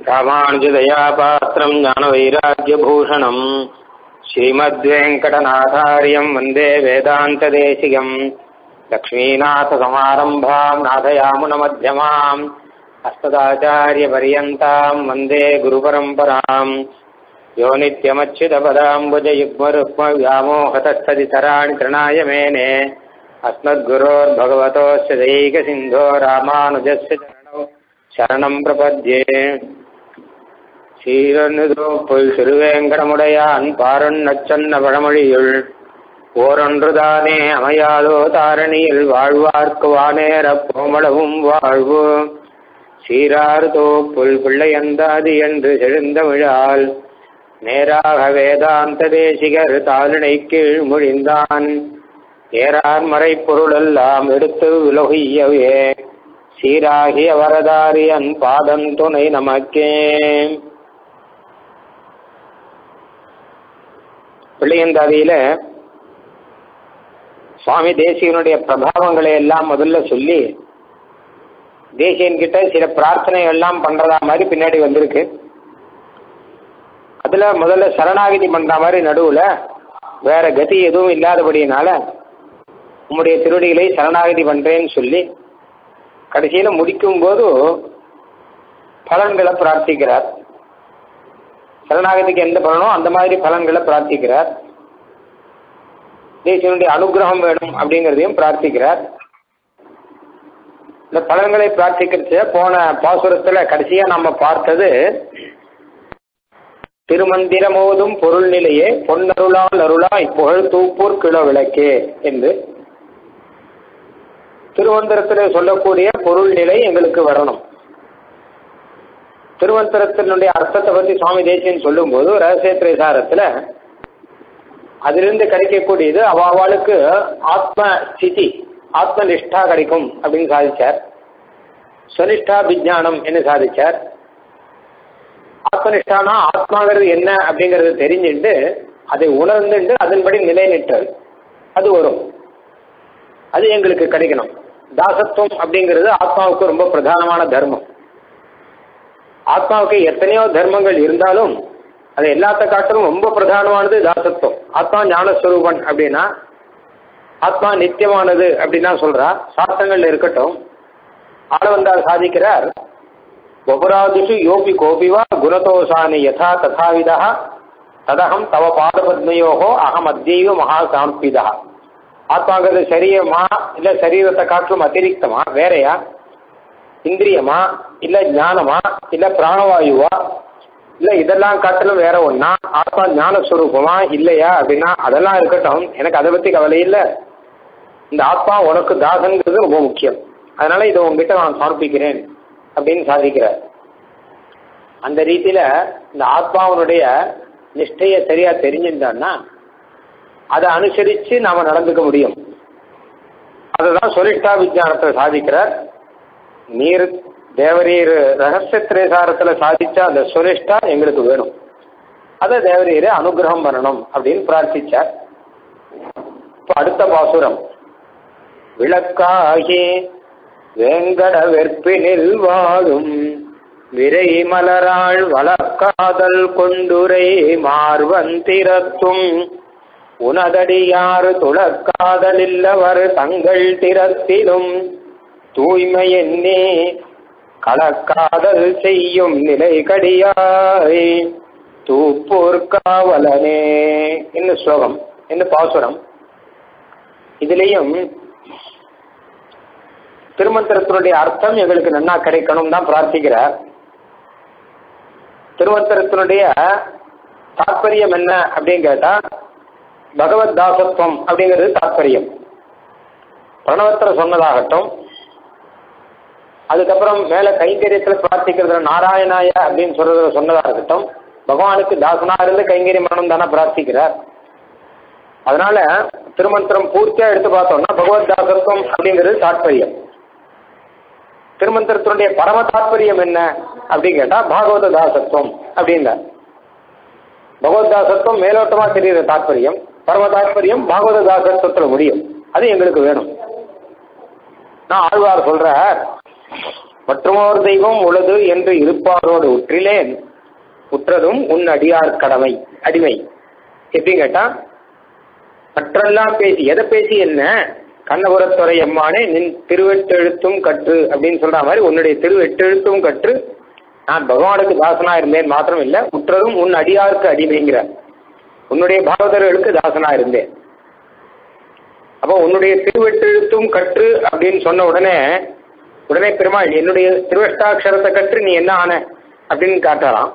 ராமானுஜதயா பாத்திரம் ஞானவைராக்கியபூஷணம் ஸ்ரீமத்வேங்கடநாதாரியம் வந்தே வேதாந்ததேசிகம் லக்ஷ்மீநாथसमारम्भाम् नाथयामुनमध्यमाम् अस्मदाचार्यपर्यन्ताम् वन्दे गुरुपरम्पराम् यो नित्यमच्युतपदाम्बुजयुग्मरुक्मव्यामोहतस्तदितराणि तृणाय मेने अस्मद्गुरोर्भगवतोऽस्य दैकसिन्धो रामानुजस्य चरणौ சரணம் பிரபத்யே சீரனுதோப்புள் சிறுவேங்கடமுடையான் பாரன் நச்சன்ன பழமொழியுள் ஓரொன்றுதானே அமையாதோ தாரணியில் வாழ்வார்க்கு வானேரப் போமளவும் வாழ்வு சீராறு தோப்புள் பிள்ளையந்தாதி என்று செழுந்தமிழால் நேராக வேதாந்த தேசிகர் தாளினை கீழ் முழிந்தான் ஏறார் மறைப்பொருளெல்லாம் எடுத்து விலகியவே சீராகிய வரதாரியன் பாதம் துணை நமக்கே பிள்ளையந்தாதியில சுவாமி தேசியனுடைய பிரபாவங்களை எல்லாம் முதல்ல சொல்லி தேசியன் கிட்ட சில பிரார்த்தனை எல்லாம் பண்றதா மாதிரி பின்னாடி வந்திருக்கு அதுல முதல்ல சரணாகிதி பண்ற மாதிரி நடுவுல வேற கதி எதுவும் இல்லாதபடியினால உம்முடைய திருவடிகளை சரணாகிதி பண்றேன்னு சொல்லி கடைசியில முடிக்கும் போது பலன்களை பிரார்த்திக்கிறார் சரணாகதிக்கு எந்த பலனோ அந்த மாதிரி பலன்களை பிரார்த்திக்கிறார் தேசியனுடைய அனுகிரகம் வேணும் அப்படிங்கிறதையும் பிரார்த்திக்கிறார் இந்த பலன்களை பிரார்த்திக்கிறது போன பாசுரத்துல கடைசியா நம்ம பார்த்தது திருமந்திரமோதும் பொருள் நிலையே பொன்னருளால் அருளாய் புகழ் தூப்பூர் கிலோ விளக்கே என்று திருவந்தரத்தில் சொல்லக்கூடிய பொருள் நிலை எங்களுக்கு வரணும் திருவந்தரத்தினுடைய அர்த்தத்தை பற்றி சுவாமி தேசியன் சொல்லும்போது ரகசிய திரைசாரத்தில் அதிலிருந்து கிடைக்கக்கூடியது அவளுக்கு ஆத்ம ஸ்திதி ஆத்ம நிஷ்டா கிடைக்கும் அப்படின்னு சாதிச்சார் ஸ்வனிஷ்டா விஜானம் என்று சாதிச்சார் ஆத்மனிஷ்டானா ஆத்மாங்கிறது என்ன அப்படிங்கறது தெரிஞ்சுட்டு அதை உணர்ந்துட்டு அதன்படி நிலைநிற்றல் அது வரும் அது எங்களுக்கு கிடைக்கணும் தாசத்துவம் அப்படிங்கிறது ஆத்மாவுக்கு ரொம்ப பிரதானமான தர்மம் ஆத்மாவுக்கு எத்தனையோ தர்மங்கள் இருந்தாலும் அது எல்லாத்த காட்டிலும் ரொம்ப பிரதானமானது தாசத்துவம் ஆத்மா ஞானஸ்வரூபன் அப்படின்னா ஆத்மா நித்தியமானது அப்படின்னா சொல்றா சாஸ்திரங்கள்ல இருக்கட்டும் ஆள வந்தால் சாதிக்கிறார் ஒபராதிஷு யோபி கோபிவா குணதோஷானி யதா ததாவிதா ததகம் தவ பாதபத்மயோகோ அகம் அத்தியவ மகா சாம்பிதா ஆத்மாங்கிறது சரீரமா இல்ல சரீரத்தை காட்டிலும் அதிரிக்தமா வேறையா இந்திரியமா இல்ல ஞானமா இல்ல பிராணவாயுவா இல்ல இதெல்லாம் காட்டிலும் வேற ஒன்னா ஆத்மா ஞானஸ்வரூபமா இல்லையா அப்படின்னா அதெல்லாம் இருக்கட்டும் எனக்கு அதை பத்தி கவலை இல்லை இந்த ஆத்மா உனக்கு தாசங்கிறது ரொம்ப முக்கியம் அதனால இதை உங்ககிட்ட நான் சமர்ப்பிக்கிறேன் அப்படின்னு சாதிக்கிறார் அந்த ரீதியில இந்த ஆத்மாவனுடைய நிஷ்டையை சரியா தெரிஞ்சிருந்தான்னா அதை அனுசரித்து நாம் நடந்துக்க முடியும் அதுதான் சொலிஷ்டா விஜயானத்தை சாதிக்கிறார் நீர் தேவரீர் ரகசிய திரேசாரத்தில் சாதிச்ச அந்த சொலிஷ்டா எங்களுக்கு வேணும் அதை தேவரீரை அனுகிரகம் பண்ணணும் அப்படின்னு பிரார்த்திச்சார் இப்போ அடுத்த பாசுரம் விளக்காகி வேங்கட வெற்பினில் வாழும் விரை மலராள் வளர்க்காதல் கொண்டுரை மார்வந்திரத்தும் உனதடியாறு துளக்காதலில்லவர் தங்கள் திறத்திலும் தூய்மை எண்ணே களக்காதல் செய்யும் நிலை கடியாய் தூப்பூர் காவலனே என்ன ஸ்லோகம் என்ன பாசுரம் இதுலேயும் திருமந்திரத்தினுடைய அர்த்தம் எங்களுக்கு நன்னா கிடைக்கணும் தான் பிரார்த்திக்கிறார் திருமந்திரத்தினுடைய தாற்பயம் என்ன அப்படின்னு கேட்டா பகவத் தாசத்துவம் அப்படிங்கிறது தாற்பயம் பிரணவத்தில் சொன்னதாகட்டும் அதுக்கப்புறம் மேல கைங்கரியத்தில் பிரார்த்திக்கிறதுல நாராயணாய அப்படின்னு சொல்றதுல சொன்னதாகட்டும் பகவானுக்கு தாசனா இருந்து கைங்கரியம் பண்ணணும் தானே பிரார்த்திக்கிறார் அதனால திருமந்திரம் பூர்த்தியா எடுத்து பார்த்தோம்னா பகவத் தாசத்துவம் அப்படிங்கிறது தாற்பயம் திருமந்திரத்தினுடைய பரம தாற்பயம் என்ன அப்படின்னு கேட்டா பாகவத தாசத்துவம் அப்படின்னா பகவத் தாசத்துவம் மேலோட்டமா தெரியுற தாற்பயம் பரம தாற்பயம் பாகவத தாசத்துவத்துல முடியும் அது எங்களுக்கு வேணும் நான் ஆழ்வார் சொல்ற மற்றுமோர் தெய்வம் உளது என்று இருப்பாரோடு உற்றிலேன் உற்றதும் உன் அடியார் கடமை அடிமை எப்படி கேட்டா மற்றெல்லாம் பேசி எதை பேசி என்ன கண்ணபுரத்துறை அம்மானே நின் திருவெட்டெழுத்தும் கற்று அப்படின்னு சொல்ற மாதிரி உன்னுடைய திருவெட்டெழுத்தும் கற்று நான் பகவானுக்கு தாசனா இருந்தேன் மாத்திரம் இல்ல உற்றதும் உன் அடியாருக்கு அடிமைங்கிற உன்னுடைய பாகவதர்களுக்கு தாசனா இருந்தேன் அப்போ உன்னுடைய திருவெட்டெழுத்தும் கற்று அப்படின்னு சொன்ன உடனே உடனே பெருமாள் என்னுடைய திருவஷ்டாட்சரத்தை கற்று நீ என்ன ஆன அப்படின்னு காட்டாராம்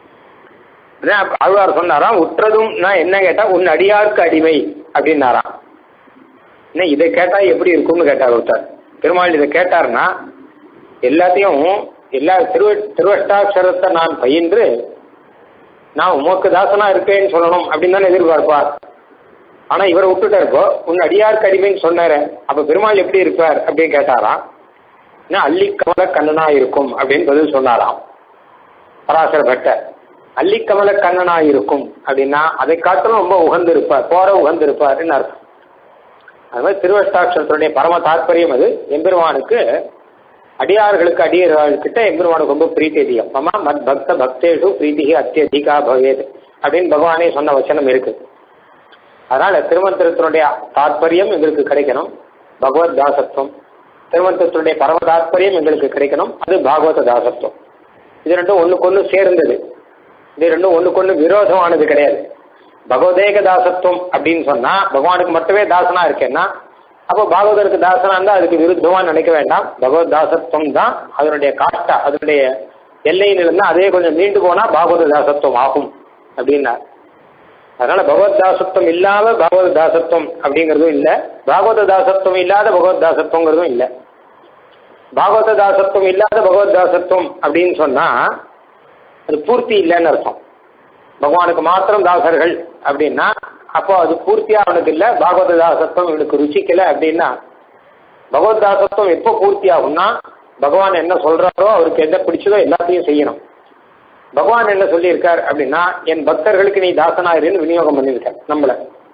ஆழ்வார் சொன்னாராம் உற்றதும் நான் என்ன கேட்டா உன் அடியாருக்கு அடிமை அப்படின்னாராம் என்ன இதை கேட்டா எப்படி இருக்கும்னு கேட்டார் ஒருத்தர் பெருமாள் இதை கேட்டார்னா எல்லாத்தையும் எல்லா திருவ திருவஷ்டாட்சரத்தை நான் பயின்று நான் உமக்கு தாசனா இருக்கேன்னு சொல்லணும் அப்படின்னு தானே எதிர்பார்ப்பார் ஆனா இவரை விட்டுட்டார் இப்போ உன் அடியாருக்கு அடிமைன்னு சொன்னாரு அப்ப பெருமாள் எப்படி இருப்பார் அப்படின்னு கேட்டாராம் என்ன அள்ளிக்கமல கண்ணனா இருக்கும் அப்படின்னு பதில் சொன்னாராம் பராசர பட்டர் அள்ளிக்கமல கண்ணனா இருக்கும் அப்படின்னா அதை காட்டிலும் ரொம்ப உகந்து இருப்பார் போற உகந்து இருப்பார்னு அர்த்தம் அது மாதிரி திருவஷ்டாட்சரத்துடைய பரம தாற்பயம் அது எம்பெருமானுக்கு அடியார்களுக்கு அடியார்கள்கிட்ட எம்பெருமானுக்கு ரொம்ப பிரீத்தி அதிகம் மமா மத் பக்த பக்தேஷு பிரீத்திகி அத்தியதிகா பவேத் அப்படின்னு பகவானே சொன்ன வச்சனம் இருக்கு அதனால திருமந்திரத்தினுடைய தாற்பயம் எங்களுக்கு கிடைக்கணும் பகவத் தாசத்துவம் திருமந்திரத்தினுடைய பரம தாற்பயம் எங்களுக்கு கிடைக்கணும் அது பாகவத தாசத்துவம் இது ரெண்டும் ஒண்ணுக்கு ஒன்று சேர்ந்தது இது ரெண்டும் ஒண்ணுக்கு ஒன்று விரோதமானது கிடையாது பகவதேக தாசத்துவம் அப்படின்னு சொன்னா பகவானுக்கு மட்டுமே தாசனா இருக்கேன்னா அப்போ பாகவதருக்கு தாசனா இருந்தா அதுக்கு விருத்தமா நினைக்க வேண்டாம் பகவத் தாசத்துவம் தான் அதனுடைய காஷ்டா அதனுடைய எல்லையில் இருந்தா அதே கொஞ்சம் நீண்டு போனா பாகவத தாசத்துவம் ஆகும் அப்படின்னா அதனால பகவத் தாசத்துவம் இல்லாத பாகவத தாசத்துவம் அப்படிங்கிறதும் இல்லை பாகவத தாசத்துவம் இல்லாத பகவத் தாசத்துவங்கிறதும் இல்லை பாகவத தாசத்துவம் இல்லாத பகவத் தாசத்துவம் அப்படின்னு சொன்னா அது பூர்த்தி இல்லைன்னு அர்த்தம் பகவானுக்கு மாத்திரம் தாசர்கள் அப்படின்னா அப்போ அது பூர்த்தியா அவனுக்கு இல்லை பாகவத தாசத்துவம் இவனுக்கு ருச்சிக்கல அப்படின்னா பகவத் தாசத்துவம் எப்போ பூர்த்தி ஆகும்னா பகவான் என்ன சொல்றாரோ அவருக்கு எந்த பிடிச்சதோ எல்லாத்தையும் செய்யணும் பகவான் என்ன சொல்லியிருக்கார் அப்படின்னா என் பக்தர்களுக்கு நீ தாசனாயிருன்னு விநியோகம் பண்ணியிருக்கார் நம்மள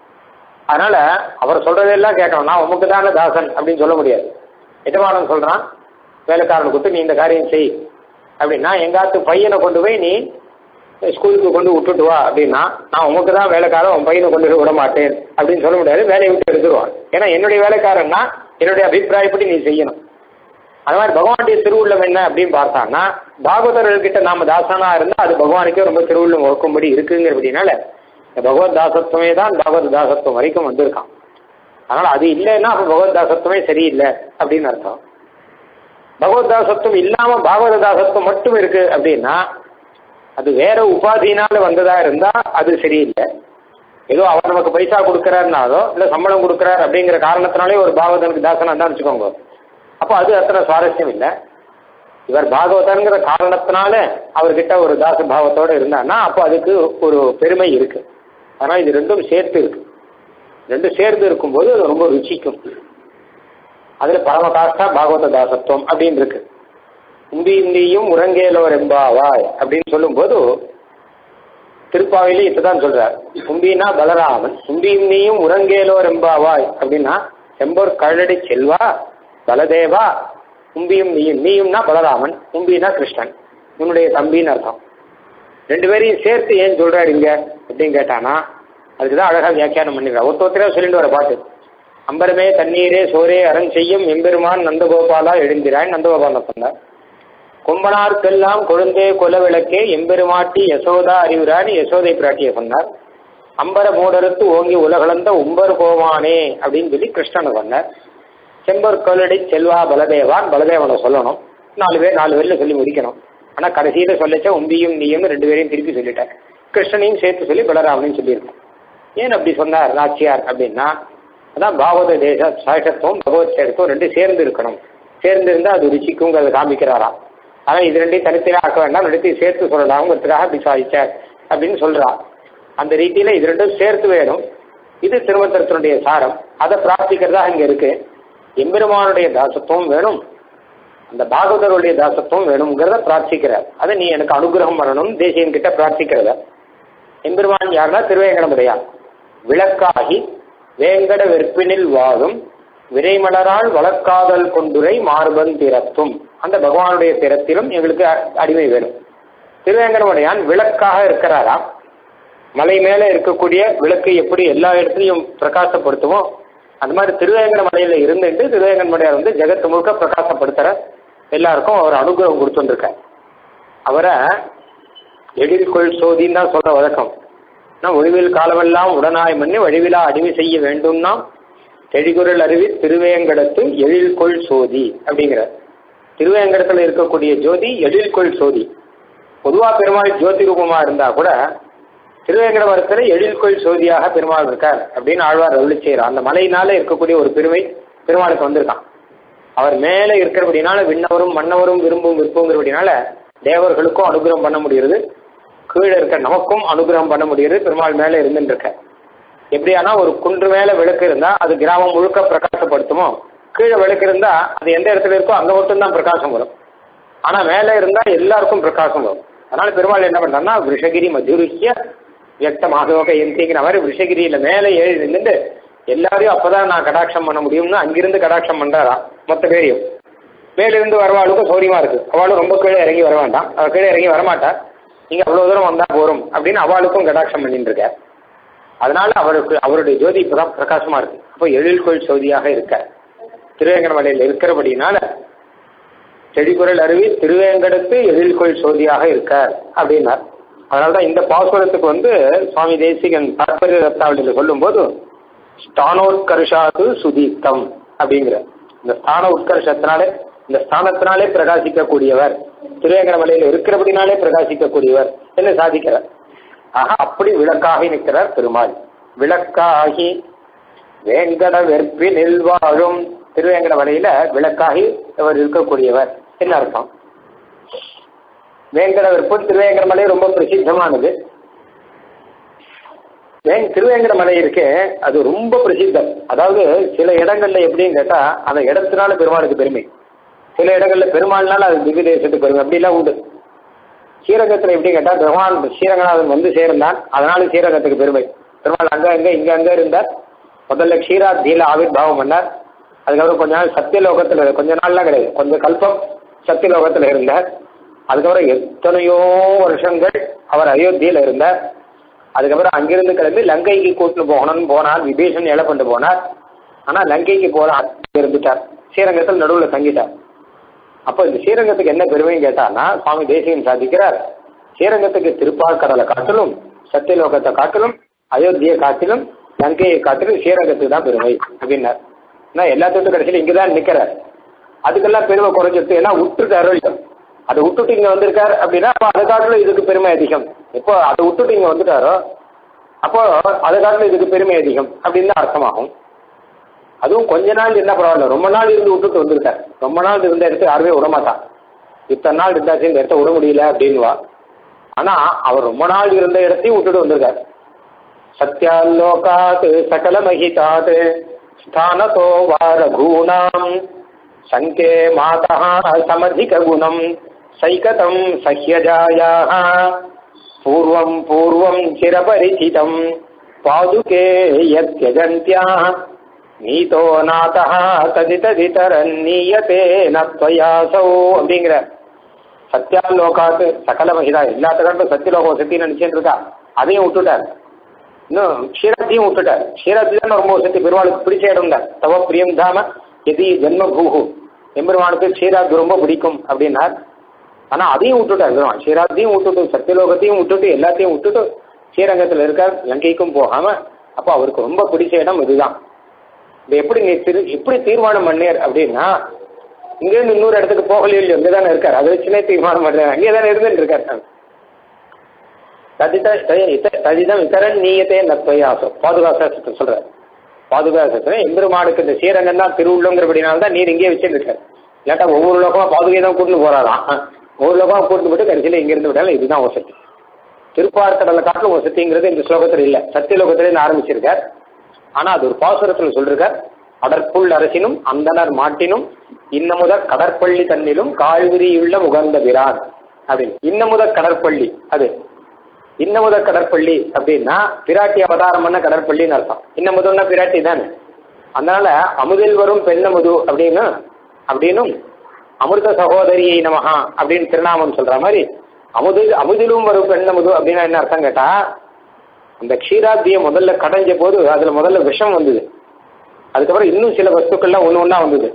அதனால அவர் சொல்றதெல்லாம் கேட்கணும் நான் உமக்கு தானே தாசன் அப்படின்னு சொல்ல முடியாது எஜமானன் சொல்றான் வேலைக்காரனை கொடுத்து நீ இந்த காரியம் செய் அப்படின்னா எங்காத்து பையனை கொண்டு போய் நீ ஸ்கூலுக்கு கொண்டு விட்டுட்டு வா அப்படின்னா நான் உமக்கு தான் வேலைக்காரன் உன் பையனை கொண்டு போய் விட மாட்டேன் அப்படின்னு சொல்ல முடியாது வேலையை விட்டு எடுத்துருவான் ஏன்னா என்னுடைய வேலைக்காரன்னா என்னுடைய அபிப்பிராயப்படி நீ செய்யணும் அது மாதிரி பகவானுடைய திருவுள்ளம் என்ன அப்படின்னு பார்த்தான்னா பாகவதர்கள்கிட்ட நாம தாசனா இருந்தா அது பகவானுக்கே ரொம்ப திருவுள்ளம் வகுக்கும்படி இருக்குங்கிறபடினால இந்த பகவத் தாசத்துவமே தான் பாகவத் தாசத்துவம் வரைக்கும் வந்திருக்கான் அதனால அது இல்லைன்னா அப்ப பகவத் தாசத்துவமே சரியில்லை அப்படின்னு அர்த்தம் பகவத் தாசத்துவம் இல்லாம பாகவத தாசத்துவம் மட்டும் இருக்கு அப்படின்னா அது வேற உபாதினால வந்ததா இருந்தா அது சரியில்லை ஏதோ அவர் நமக்கு பைசா கொடுக்குறாருனாலோ இல்லை சம்பளம் கொடுக்குறாரு அப்படிங்கிற காரணத்தினாலே ஒரு பாகவதனுக்கு தாசனா தான் வச்சுக்கோங்க அப்போ அது அத்தனை சுவாரஸ்யம் இல்லை இவர் பாகவதங்கிற காரணத்தினால அவர்கிட்ட ஒரு தாச பாவத்தோட இருந்தான்னா அப்போ அதுக்கு ஒரு பெருமை இருக்கு ஆனால் இது ரெண்டும் சேர்த்து இருக்கு ரெண்டும் சேர்ந்து இருக்கும்போது அது ரொம்ப ருச்சிக்கும் அதுல பரம காஷ்டா பாகவத தாசத்துவம் அப்படின்னு இருக்கு உந்தி இந்தியும் உறங்கேலோர் எம்பாவாய் அப்படின்னு சொல்லும்போது திருப்பாவையில இப்பதான் சொல்றார் உம்பினா பலராமன் உம்பி இந்தியும் உறங்கேலோர் எம்பாவாய் அப்படின்னா செம்போர் கழடி செல்வா பலதேவா உம்பியும் நீயும் நீயும்னா பலராமன் உம்பினா கிருஷ்ணன் உன்னுடைய தம்பின்னு அர்த்தம் ரெண்டு பேரையும் சேர்த்து ஏன் சொல்றாரு இங்க அப்படின்னு கேட்டானா அதுக்குதான் அழகா வியாக்கியானம் பண்ணிடுறா ஒருத்த ஒருத்தரா சொல்லிட்டு வர பாட்டு அம்பரமே தண்ணீரே சோரே அரண் செய்யும் எம்பெருமான் நந்தகோபாலா எழுந்திராய் நந்தகோபாலன் சொன்னார் கொம்பனார்க்கெல்லாம் கொழுந்தே கொல விளக்கே எம்பெருமாட்டி யசோதா அறிவுரான்னு யசோதை பிராட்டியை சொன்னார் அம்பர மூடறுத்து ஓங்கி உலகளந்த உம்பர் கோமானே அப்படின்னு சொல்லி கிருஷ்ணனை சொன்னார் செம்பர் கொல்லடி செல்வா பலதேவான் பலதேவனை சொல்லணும் நாலு பேர் நாலு பேர்ல சொல்லி முடிக்கணும் ஆனா கடைசியில சொல்லச்ச உம்பியும் நீயும் ரெண்டு பேரையும் திருப்பி சொல்லிட்டார் கிருஷ்ணனையும் சேர்த்து சொல்லி பலராமனையும் சொல்லியிருக்கோம் ஏன் அப்படி சொன்னார் நாச்சியார் அப்படின்னா அதான் பாகவத தேச சாஷத்துவம் பகவத் சேர்த்தும் ரெண்டு சேர்ந்து இருக்கணும் சேர்ந்து இருந்தால் அது ருச்சிக்குங்கிறத காமிக்கிறாராம் ஆனால் இது ரெண்டையும் தனித்தனியாக ஆக்க வேண்டாம் ரெண்டுத்தையும் சேர்த்து சொல்லலாம்ங்கிறதுக்காக அப்படி சாதிச்சார் அப்படின்னு சொல்றா அந்த ரீதியில இது ரெண்டும் சேர்த்து வேணும் இது திருமந்திரத்தினுடைய சாரம் அதை பிரார்த்திக்கிறதா இங்க இருக்கு எம்பெருமானுடைய தாசத்துவம் வேணும் அந்த பாகவதருடைய தாசத்துவம் வேணுங்கிறத பிரார்த்திக்கிறார் அதை நீ எனக்கு அனுகிரகம் பண்ணணும் தேசியன் கிட்ட பிரார்த்திக்கிறத எம்பெருமான் யாருன்னா திருவேங்கடமுடையா விளக்காகி வேங்கட வெற்பினில் வாழும் விரைமலரால் வளர்க்காதல் கொண்டுரை மார்பன் திறத்தும் அந்த பகவானுடைய திறத்திலும் எங்களுக்கு அ- அடிமை வேணும் திருவேங்கடமுடையான் விளக்காக இருக்கிறாரா மலை மேலே இருக்கக்கூடிய விளக்கு எப்படி எல்லா இடத்துலையும் பிரகாசப்படுத்துமோ அந்த மாதிரி திருவேங்கட மலையில இருந்துட்டு திருவேங்கடமுடையார் வந்து ஜெகத்து முழுக்க பிரகாசப்படுத்துற எல்லாருக்கும் அவர் அனுகிரகம் கொடுத்துருக்கார் அவரை எழில்கொள் சோதின்னு தான் சொல்ற வழக்கம் நான் ஒழிவில் காலமெல்லாம் உடனாய் மண்ணி வழிவிலா அடிமை செய்ய வேண்டும்னா தெழிகுரல் அருவி திருவேங்கடத்து எழில்கொள் சோதி அப்படிங்கிற திருவேங்கடத்துல இருக்கக்கூடிய ஜோதி எழில்கொள் சோதி பொதுவா பெருமாள் ஜோதி ரூபமா இருந்தா கூட திருவேங்கடவரத்துல எழில்கொள் சோதியாக பெருமாள் இருக்கார் அப்படின்னு ஆழ்வார் அருளி செய்யறார் அந்த மலையினால இருக்கக்கூடிய ஒரு பெருமை பெருமாளுக்கு வந்திருக்கான் அவர் மேலே இருக்கிறபடினால விண்ணவரும் மன்னவரும் விரும்பும் விருப்பங்கிறபடினால தேவர்களுக்கும் அனுகிரகம் பண்ண முடியுது கீழே இருக்க நமக்கும் அனுகிரகம் பண்ண முடியுது பெருமாள் மேலே இருந்துட்டு இருக்க எப்படியானா ஒரு குன்று மேல விளக்கு இருந்தா அது கிராமம் முழுக்க பிரகாசப்படுத்துமோ கீழே விளக்கு இருந்தா அது எந்த இடத்துல இருக்கோ அங்க மட்டும்தான் பிரகாசம் வரும் ஆனா மேலே இருந்தா எல்லாருக்கும் பிரகாசம் வரும் அதனால பெருமாள் என்ன பண்றாருன்னா விஷகிரி மதுருஷ்ய வியக்த மாதவக எந்திங்கிற மாதிரி விஷகிரியில மேலே ஏறி நின்றுட்டு எல்லாரையும் அப்பதான் நான் கடாட்சம் பண்ண முடியும்னு அங்கிருந்து கடாட்சம் பண்றாரா மொத்த பேரையும் மேலிருந்து வரவாளுக்கும் சௌரியமா இருக்கு அவளும் ரொம்ப கீழே இறங்கி வர வேண்டாம் அவ கீழே இறங்கி வரமாட்டா நீங்க அவ்வளவு தூரம் வந்தா போறோம் அப்படின்னு அவளுக்கும் கடாட்சம் பண்ணிட்டு இருக்க அதனால அவருக்கு அவருடைய ஜோதி இப்பதான் பிரகாசமா இருக்கு அப்போ எழில்கோள் ஜோதியாக இருக்க திருவேங்கடமலையில் இருக்கிறபடினால செடிக்குரல் அருவி திருவேங்கடத்து எழில்கோள் சோதியாக இருக்கார் அப்படின்னார் அதனால்தான் இந்த பாசுரத்துக்கு வந்து சுவாமி தேசிகன் தாற்பரிய ரத்தாவளியில் சொல்லும்போது ஸ்தானோத்கர்ஷாது சுதீப்தம் அப்படிங்கிற இந்த ஸ்தான உத்கர்ஷத்தினாலே இந்த ஸ்தானத்தினாலே பிரகாசிக்கக்கூடியவர் திருவேங்கடமலையில் இருக்கிறபடினாலே பிரகாசிக்கக்கூடியவர் என்று சாதிக்கிறார் ஆக அப்படி விளக்காகி நிற்கிறார் பெருமாள் விளக்காகி வேங்கட வெற்பினில் வாழும் திருவேங்கட மலையில விளக்காகி அவர் இருக்கக்கூடியவர் என்ன அர்த்தம் வேங்கட வெற்பு திருவேங்கட மலை ரொம்ப பிரசித்தமானது வேங் திருவேங்கட மலை இருக்கே அது ரொம்ப பிரசித்தம் அதாவது சில இடங்கள்ல எப்படின்னு கேட்டா அந்த இடத்தினால பெருமாளுக்கு பெருமை சில இடங்கள்ல பெருமாள்னால அது திவ்ய தேசத்துக்கு பெருமை அப்படிலாம் உண்டு ஸ்ரீரங்கத்தில் எப்படி கேட்டா பகவான் ஸ்ரீரங்கநாதன் வந்து சேர்ந்தான் அதனால ஸ்ரீரங்கத்துக்கு பெருமை பெருமாள் அங்க அங்க இங்க அங்க இருந்தார் முதல்ல க்ஷீராத்தியில ஆவிர்வாவம் பண்ணார் அதுக்கப்புறம் கொஞ்ச நாள் சத்தியலோகத்துல கொஞ்ச நாள்லாம் கிடையாது கொஞ்சம் கல்பம் சத்தியலோகத்துல இருந்தார் அதுக்கப்புறம் எத்தனையோ வருஷங்கள் அவர் அயோத்தியில இருந்தார் அதுக்கப்புறம் அங்கிருந்து கிளம்பி லங்கைக்கு கூட்டிட்டு போகணும்னு போனார் விபீஷன் இலை கொண்டு போனார் ஆனா லங்கைக்கு போல இருந்துட்டார் ஸ்ரீரங்கத்தில் நடுவில் தங்கிட்டார் அப்போ இந்த ஸ்ரீரங்கத்துக்கு என்ன பெருமைன்னு கேட்டான்னா சுவாமி தேசிகன் சாதிக்கிறார் ஸ்ரீரங்கத்துக்கு திருப்பாற்கடலை காட்டிலும் சத்தியலோகத்தை காட்டிலும் அயோத்தியை காட்டிலும் லங்கையை காட்டிலும் ஸ்ரீரங்கத்துக்கு தான் பெருமை அப்படின்னார் நான் எல்லாத்துக்கும் கடைசியில் இங்கே தான் நிற்கிறார் அதுக்கெல்லாம் பெருமை குறைஞ்சிட்டு ஏன்னா விட்டுட்டு அருளியம் அதை விட்டுட்டு இங்கே வந்திருக்கார் அப்படின்னா அப்போ அதை காட்டிலும் இதுக்கு பெருமை அதிகம் இப்போ அதை விட்டுட்டு இங்கே வந்துட்டாரோ அப்போ அதை காட்டிலும் இதுக்கு பெருமை அதிகம் அப்படின்னு தான் அர்த்தமாகும் அதுவும் கொஞ்ச நாள் இருந்தால் பரவாயில்ல ரொம்ப நாள் இருந்து விட்டுட்டு வந்திருக்கார் ரொம்ப நாள் இருந்த இடத்த யாருமே விட மாட்டான் இத்தனை நாள் இருந்தாச்சு இந்த இடத்த விட முடியல அப்படின்வா ஆனா அவர் ரொம்ப நாள் இருந்த இடத்தையும் விட்டுட்டு வந்திருக்கார் சத்யாலோகாத் சகல மகிதாத் ஸ்தானதோ வா ரகூணாம் சங்கே மாதா சமதிக குணம் சைகதம் சஹ்யஜாயாக பூர்வம் பூர்வம் சிரபரிச்சிதம் பாதுகே யத்யஜந்த்யாः நீதோ நாதா ததிததிதரன்னீயத்தே நத்வயாசௌ அப்படிங்கிற சத்யாலோகாத்து சகல மகிதா எல்லாத்துக்காட்டும் சத்தியலோகம் சத்தி நினைச்சுட்டு இருக்கா அதையும் விட்டுட்டார் இன்னும் க்ஷீரத்தையும் விட்டுட்டார் க்ஷீரத்தி தான் ரொம்ப சக்தி பெருமாளுக்கு பிடிச்ச இடம் தான் தவ பிரியம் தாம எதி ஜென்ம பூகு எம்பெருமானுக்கு க்ஷீராத்து ரொம்ப பிடிக்கும் அப்படின்னார் ஆனா அதையும் விட்டுட்டார் பெருமாள் க்ஷீராத்தையும் விட்டுட்டு சத்தியலோகத்தையும் விட்டுட்டு எல்லாத்தையும் விட்டுட்டு ஸ்ரீரங்கத்தில் இருக்கார் லங்கைக்கும் போகாம அப்போ அவருக்கு ரொம்ப பிடிச்ச இடம் இதுதான் இது எப்படி நீ திரு எப்படி தீர்மானம் பண்ணீர் அப்படின்னா இங்கேருந்து இன்னொரு இடத்துக்கு போகலையோ இல்லையோ இங்கே தானே இருக்கார் அதை வச்சுனே தீர்மானம் பண்ணுறாரு அங்கே தானே இருந்துட்டு இருக்கார் ததித ததிதம் இத்தரன் நீயத்தே நத்வயாசம் பாதுகாசத்தை சொல்றாரு பாதுகாசத்தை எம்பெருமானுக்கு இந்த ஸ்ரீரங்கம் தான் திருவுள்ளங்கிறபடினால தான் நீர் இங்கேயே வச்சுட்டு இருக்காரு இல்லாட்டா ஒவ்வொரு லோகமா பாதுகை தான் கூட்டிட்டு போறாராம் ஒவ்வொரு லோகமா கூட்டிட்டு போட்டு கடைசியில் இங்கிருந்து விட்டாலும் இதுதான் வசதி திருப்பார்கடலை காட்டிலும் வசதிங்கிறது இந்த ஸ்லோகத்தில் இல்லை சத்தியலோகத்திலேருந்து ஆரம்பிச்சிருக்கார் ஆனா அது ஒரு பாசுரத்தில் சொல்லிருக்கார் கடற்புள் அரசினும் அந்தனர் மாட்டினும் இன்னமுத கடற்பள்ளி தன்னிலும் கால்விரியுள்ள முகந்த பிரான் அப்படின்னு இன்னமுத கடற்பள்ளி அது இன்னமுத கடற்பள்ளி அப்படின்னா பிராட்டி அவதாரம் பண்ண கடற்பள்ளின்னு அர்த்தம் இன்னமுதம்னா பிராட்டி தானே அதனால அமுதில் வரும் பெண்ணமுது அப்படின்னு அப்படின்னும் அமிர்த சகோதரியை நமஹா அப்படின்னு திருநாமம் சொல்ற மாதிரி அமுதில் அமுதிலும் வரும் பெண்ணமுது அப்படின்னா என்ன அர்த்தம் கேட்டா அந்த க்ஷீராப்தியை முதல்ல கடைஞ்ச போது அதுல முதல்ல விஷம் வந்தது அதுக்கப்புறம் இன்னும் சில வஸ்துக்கள்லாம் ஒன்று ஒன்றா வந்தது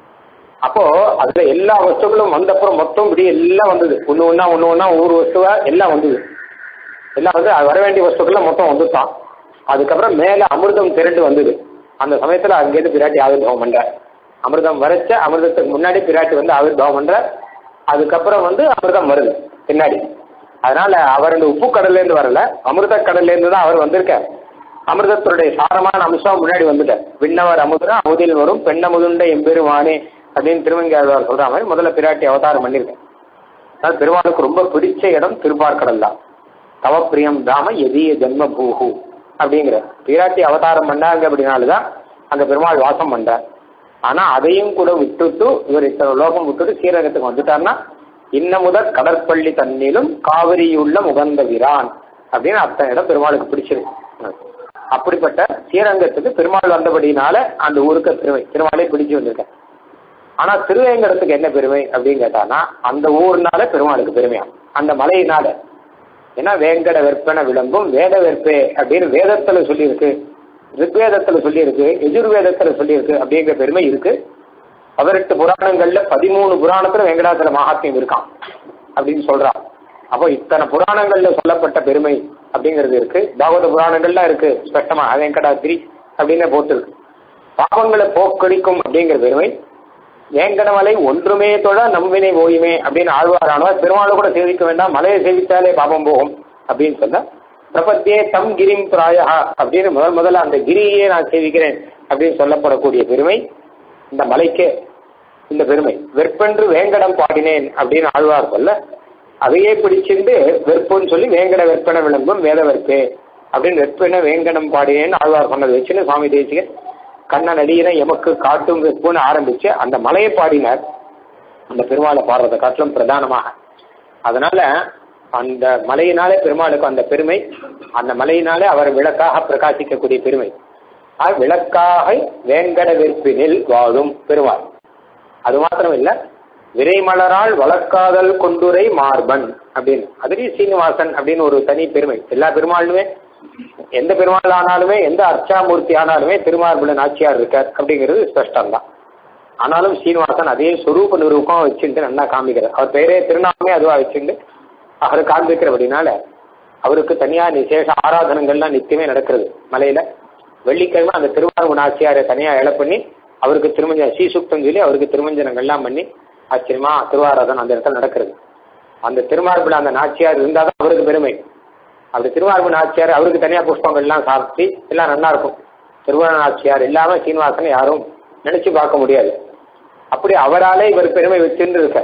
அப்போ அதுல எல்லா வஸ்துக்களும் வந்தப்புறம் மொத்தம் இப்படி எல்லாம் வந்தது ஒன்று ஒன்றா ஒன்று ஒன்றா ஒவ்வொரு வஸ்துவா எல்லாம் வந்தது எல்லாம் வந்து அது வர வேண்டிய வஸ்துக்கள்லாம் மொத்தம் வந்துட்டான் அதுக்கப்புறம் மேலே அமிர்தம் திரண்டு வந்தது அந்த சமயத்தில் அங்கேருந்து பிராட்டி ஆவிர்வாவம் பண்ற அமிர்தம் வரைச்ச அமிர்தத்துக்கு முன்னாடி பிராட்டி வந்து ஆவிர்வாவம் பண்ற அதுக்கப்புறம் வந்து அமிர்தம் வருது பின்னாடி அதனால அவர் இந்த உப்பு கடல்லேருந்து வரல அமிர்த கடல்லேருந்து தான் அவர் வந்திருக்கார் அமிர்தத்துடைய சாரமான அம்சம் முன்னாடி வந்துட்டார் விண்ணவர் அமுதனா அமுதில் வரும் பெண்ணமுதுண்ட எம்பெருமானே அப்படின்னு திருவங்கையாழ்வார் சொல்ற மாதிரி முதல்ல பிராட்டி அவதாரம் பண்ணியிருக்கேன் அதாவது பெருமாளுக்கு ரொம்ப பிடிச்ச இடம் திருப்பார்கடல் தான் தவப்பிரியம் தாம எதிய ஜென்ம பூஹு அப்படிங்கிற பிராட்டி அவதாரம் பண்ணாங்க அப்படின்னாலுதான் அங்க பெருமாள் வாசம் பண்றார் ஆனா அதையும் கூட விட்டுட்டு இவர் இத்தனை லோகம் விட்டுட்டு ஸ்ரீரங்கத்துக்கு வந்துட்டார்னா இன்ன முதற் கடற்பள்ளி தண்ணிலும் காவிரியுள்ள முகந்த விரான் அப்படின்னு அத்தனை இடம் பெருமாளுக்கு பிடிச்சிருக்கு அப்படிப்பட்ட ஸ்ரீரங்கத்துக்கு பெருமாள் வந்தபடினால அந்த ஊருக்கு பெருமை திருமாலே பிடிச்சு வந்திருக்கேன் ஆனா திருவேங்கடத்துக்கு என்ன பெருமை அப்படின்னு கேட்டானா அந்த ஊர்னால பெருமாளுக்கு பெருமையா அந்த மலையினால ஏன்னா வேங்கட வெற்பன விளங்கும் வேத வெற்பே அப்படின்னு வேதத்துல சொல்லியிருக்கு ரிக்வேதத்துல சொல்லியிருக்கு எஜுர்வேதத்துல சொல்லியிருக்கு அப்படிங்கிற பெருமை இருக்கு பதினெட்டு புராணங்கள்ல பதிமூணு புராணத்துல வெங்கடாச்சல மகாத்மியம் இருக்கான் அப்படின்னு சொல்றான் அப்போ இத்தனை புராணங்கள்ல சொல்லப்பட்ட பெருமை அப்படிங்கிறது இருக்கு பாகவத புராணங்கள்லாம் இருக்கு ஸ்பஷ்டமா வெங்கடாத்திரி அப்படின்னு போட்டிருக்கு பாவங்களை போக்கடிக்கும் அப்படிங்கிற பெருமை வேங்கடமலை ஒன்றுமே தொழ நம்பினை ஓயுமே அப்படின்னு ஆழ்வாரானவர் பெருமாளை கூட சேவிக்க வேண்டாம் மலையை சேவித்தாலே பாபம் போகும் அப்படின்னு சொன்னா பிரபத்தியே தம் கிரிம் பிராயா அப்படின்னு முதல் முதல்ல அந்த கிரியே நான் சேவிக்கிறேன் அப்படின்னு சொல்லப்படக்கூடிய பெருமை இந்த மலைக்கே இந்த பெருமை வெற்பென்று வேங்கடம் பாடினேன் அப்படின்னு ஆழ்வார் சொல்ல அதையே பிடிச்சிருந்து வெற்புன்னு சொல்லி வேங்கட வெற்பன விளம்பும் வேத வெற்பே அப்படின்னு வெற்பென வேங்கடம் பாடினேன்னு ஆழ்வார் சொன்னது வச்சுன்னு சுவாமி தேசிகன் கண்ணன் அடியின எமக்கு காட்டும் வெப்புன்னு ஆரம்பிச்சு அந்த மலையை பாடினார் அந்த பெருமாளை பாடுறதை காட்டிலும் பிரதானமாக அதனால அந்த மலையினாலே பெருமாளுக்கு அந்த பெருமை அந்த மலையினாலே அவர் விளக்காக பிரகாசிக்கக்கூடிய பெருமை ஆக விளக்காக வேங்கட வெற்பினில் வாழும் பெருமாள் அது மாத்திரம் இல்ல விரைமலரால் வளர்க்காதல் கொண்டுரை மார்பன் அப்படின்னு அதுலேயும் சீனிவாசன் அப்படின்னு ஒரு தனி பெருமை எல்லா பெருமாளுமே எந்த பெருமாள் ஆனாலுமே எந்த அர்ச்சாமூர்த்தி ஆனாலுமே திருமார்புல நாச்சியார் இருக்கார் அப்படிங்கிறது ஸ்பஷ்டம் தான் ஆனாலும் சீனிவாசன் அதே சொரூப நிரூபம் வச்சுட்டு நல்லா காமிக்கிறார் அவர் பேரே திருநாமே அதுவா வச்சுட்டு அவர் காண்பிக்கிறபடினால அவருக்கு தனியா விசேஷ ஆராதனங்கள்லாம் நித்தியமே நடக்கிறது மலையில வெள்ளிக்கிழமை அந்த திருவாரூர் நாச்சியாரை தனியா இலை பண்ணி அவருக்கு திருமஞ்ச சீசுக்தம் சொல்லி அவருக்கு திருமஞ்சனங்கள்லாம் பண்ணி ஆச்சரியமா திருவாராதனம் அந்த இடத்துல நடக்கிறது அந்த திருமார்பில் அந்த நாச்சியார் இருந்தால் தான் அவருக்கு பெருமை அப்படி திருவாரூர் நாச்சியார் அவருக்கு தனியா புஷ்பங்கள்லாம் சாப்பிட்டு எல்லாம் நல்லா இருக்கும் திருவாரூர் நாச்சியார் இல்லாம சீனிவாசன் யாரும் நினைச்சு பார்க்க முடியாது அப்படி அவராலே இவர் பெருமை வச்சிருந்து இருக்க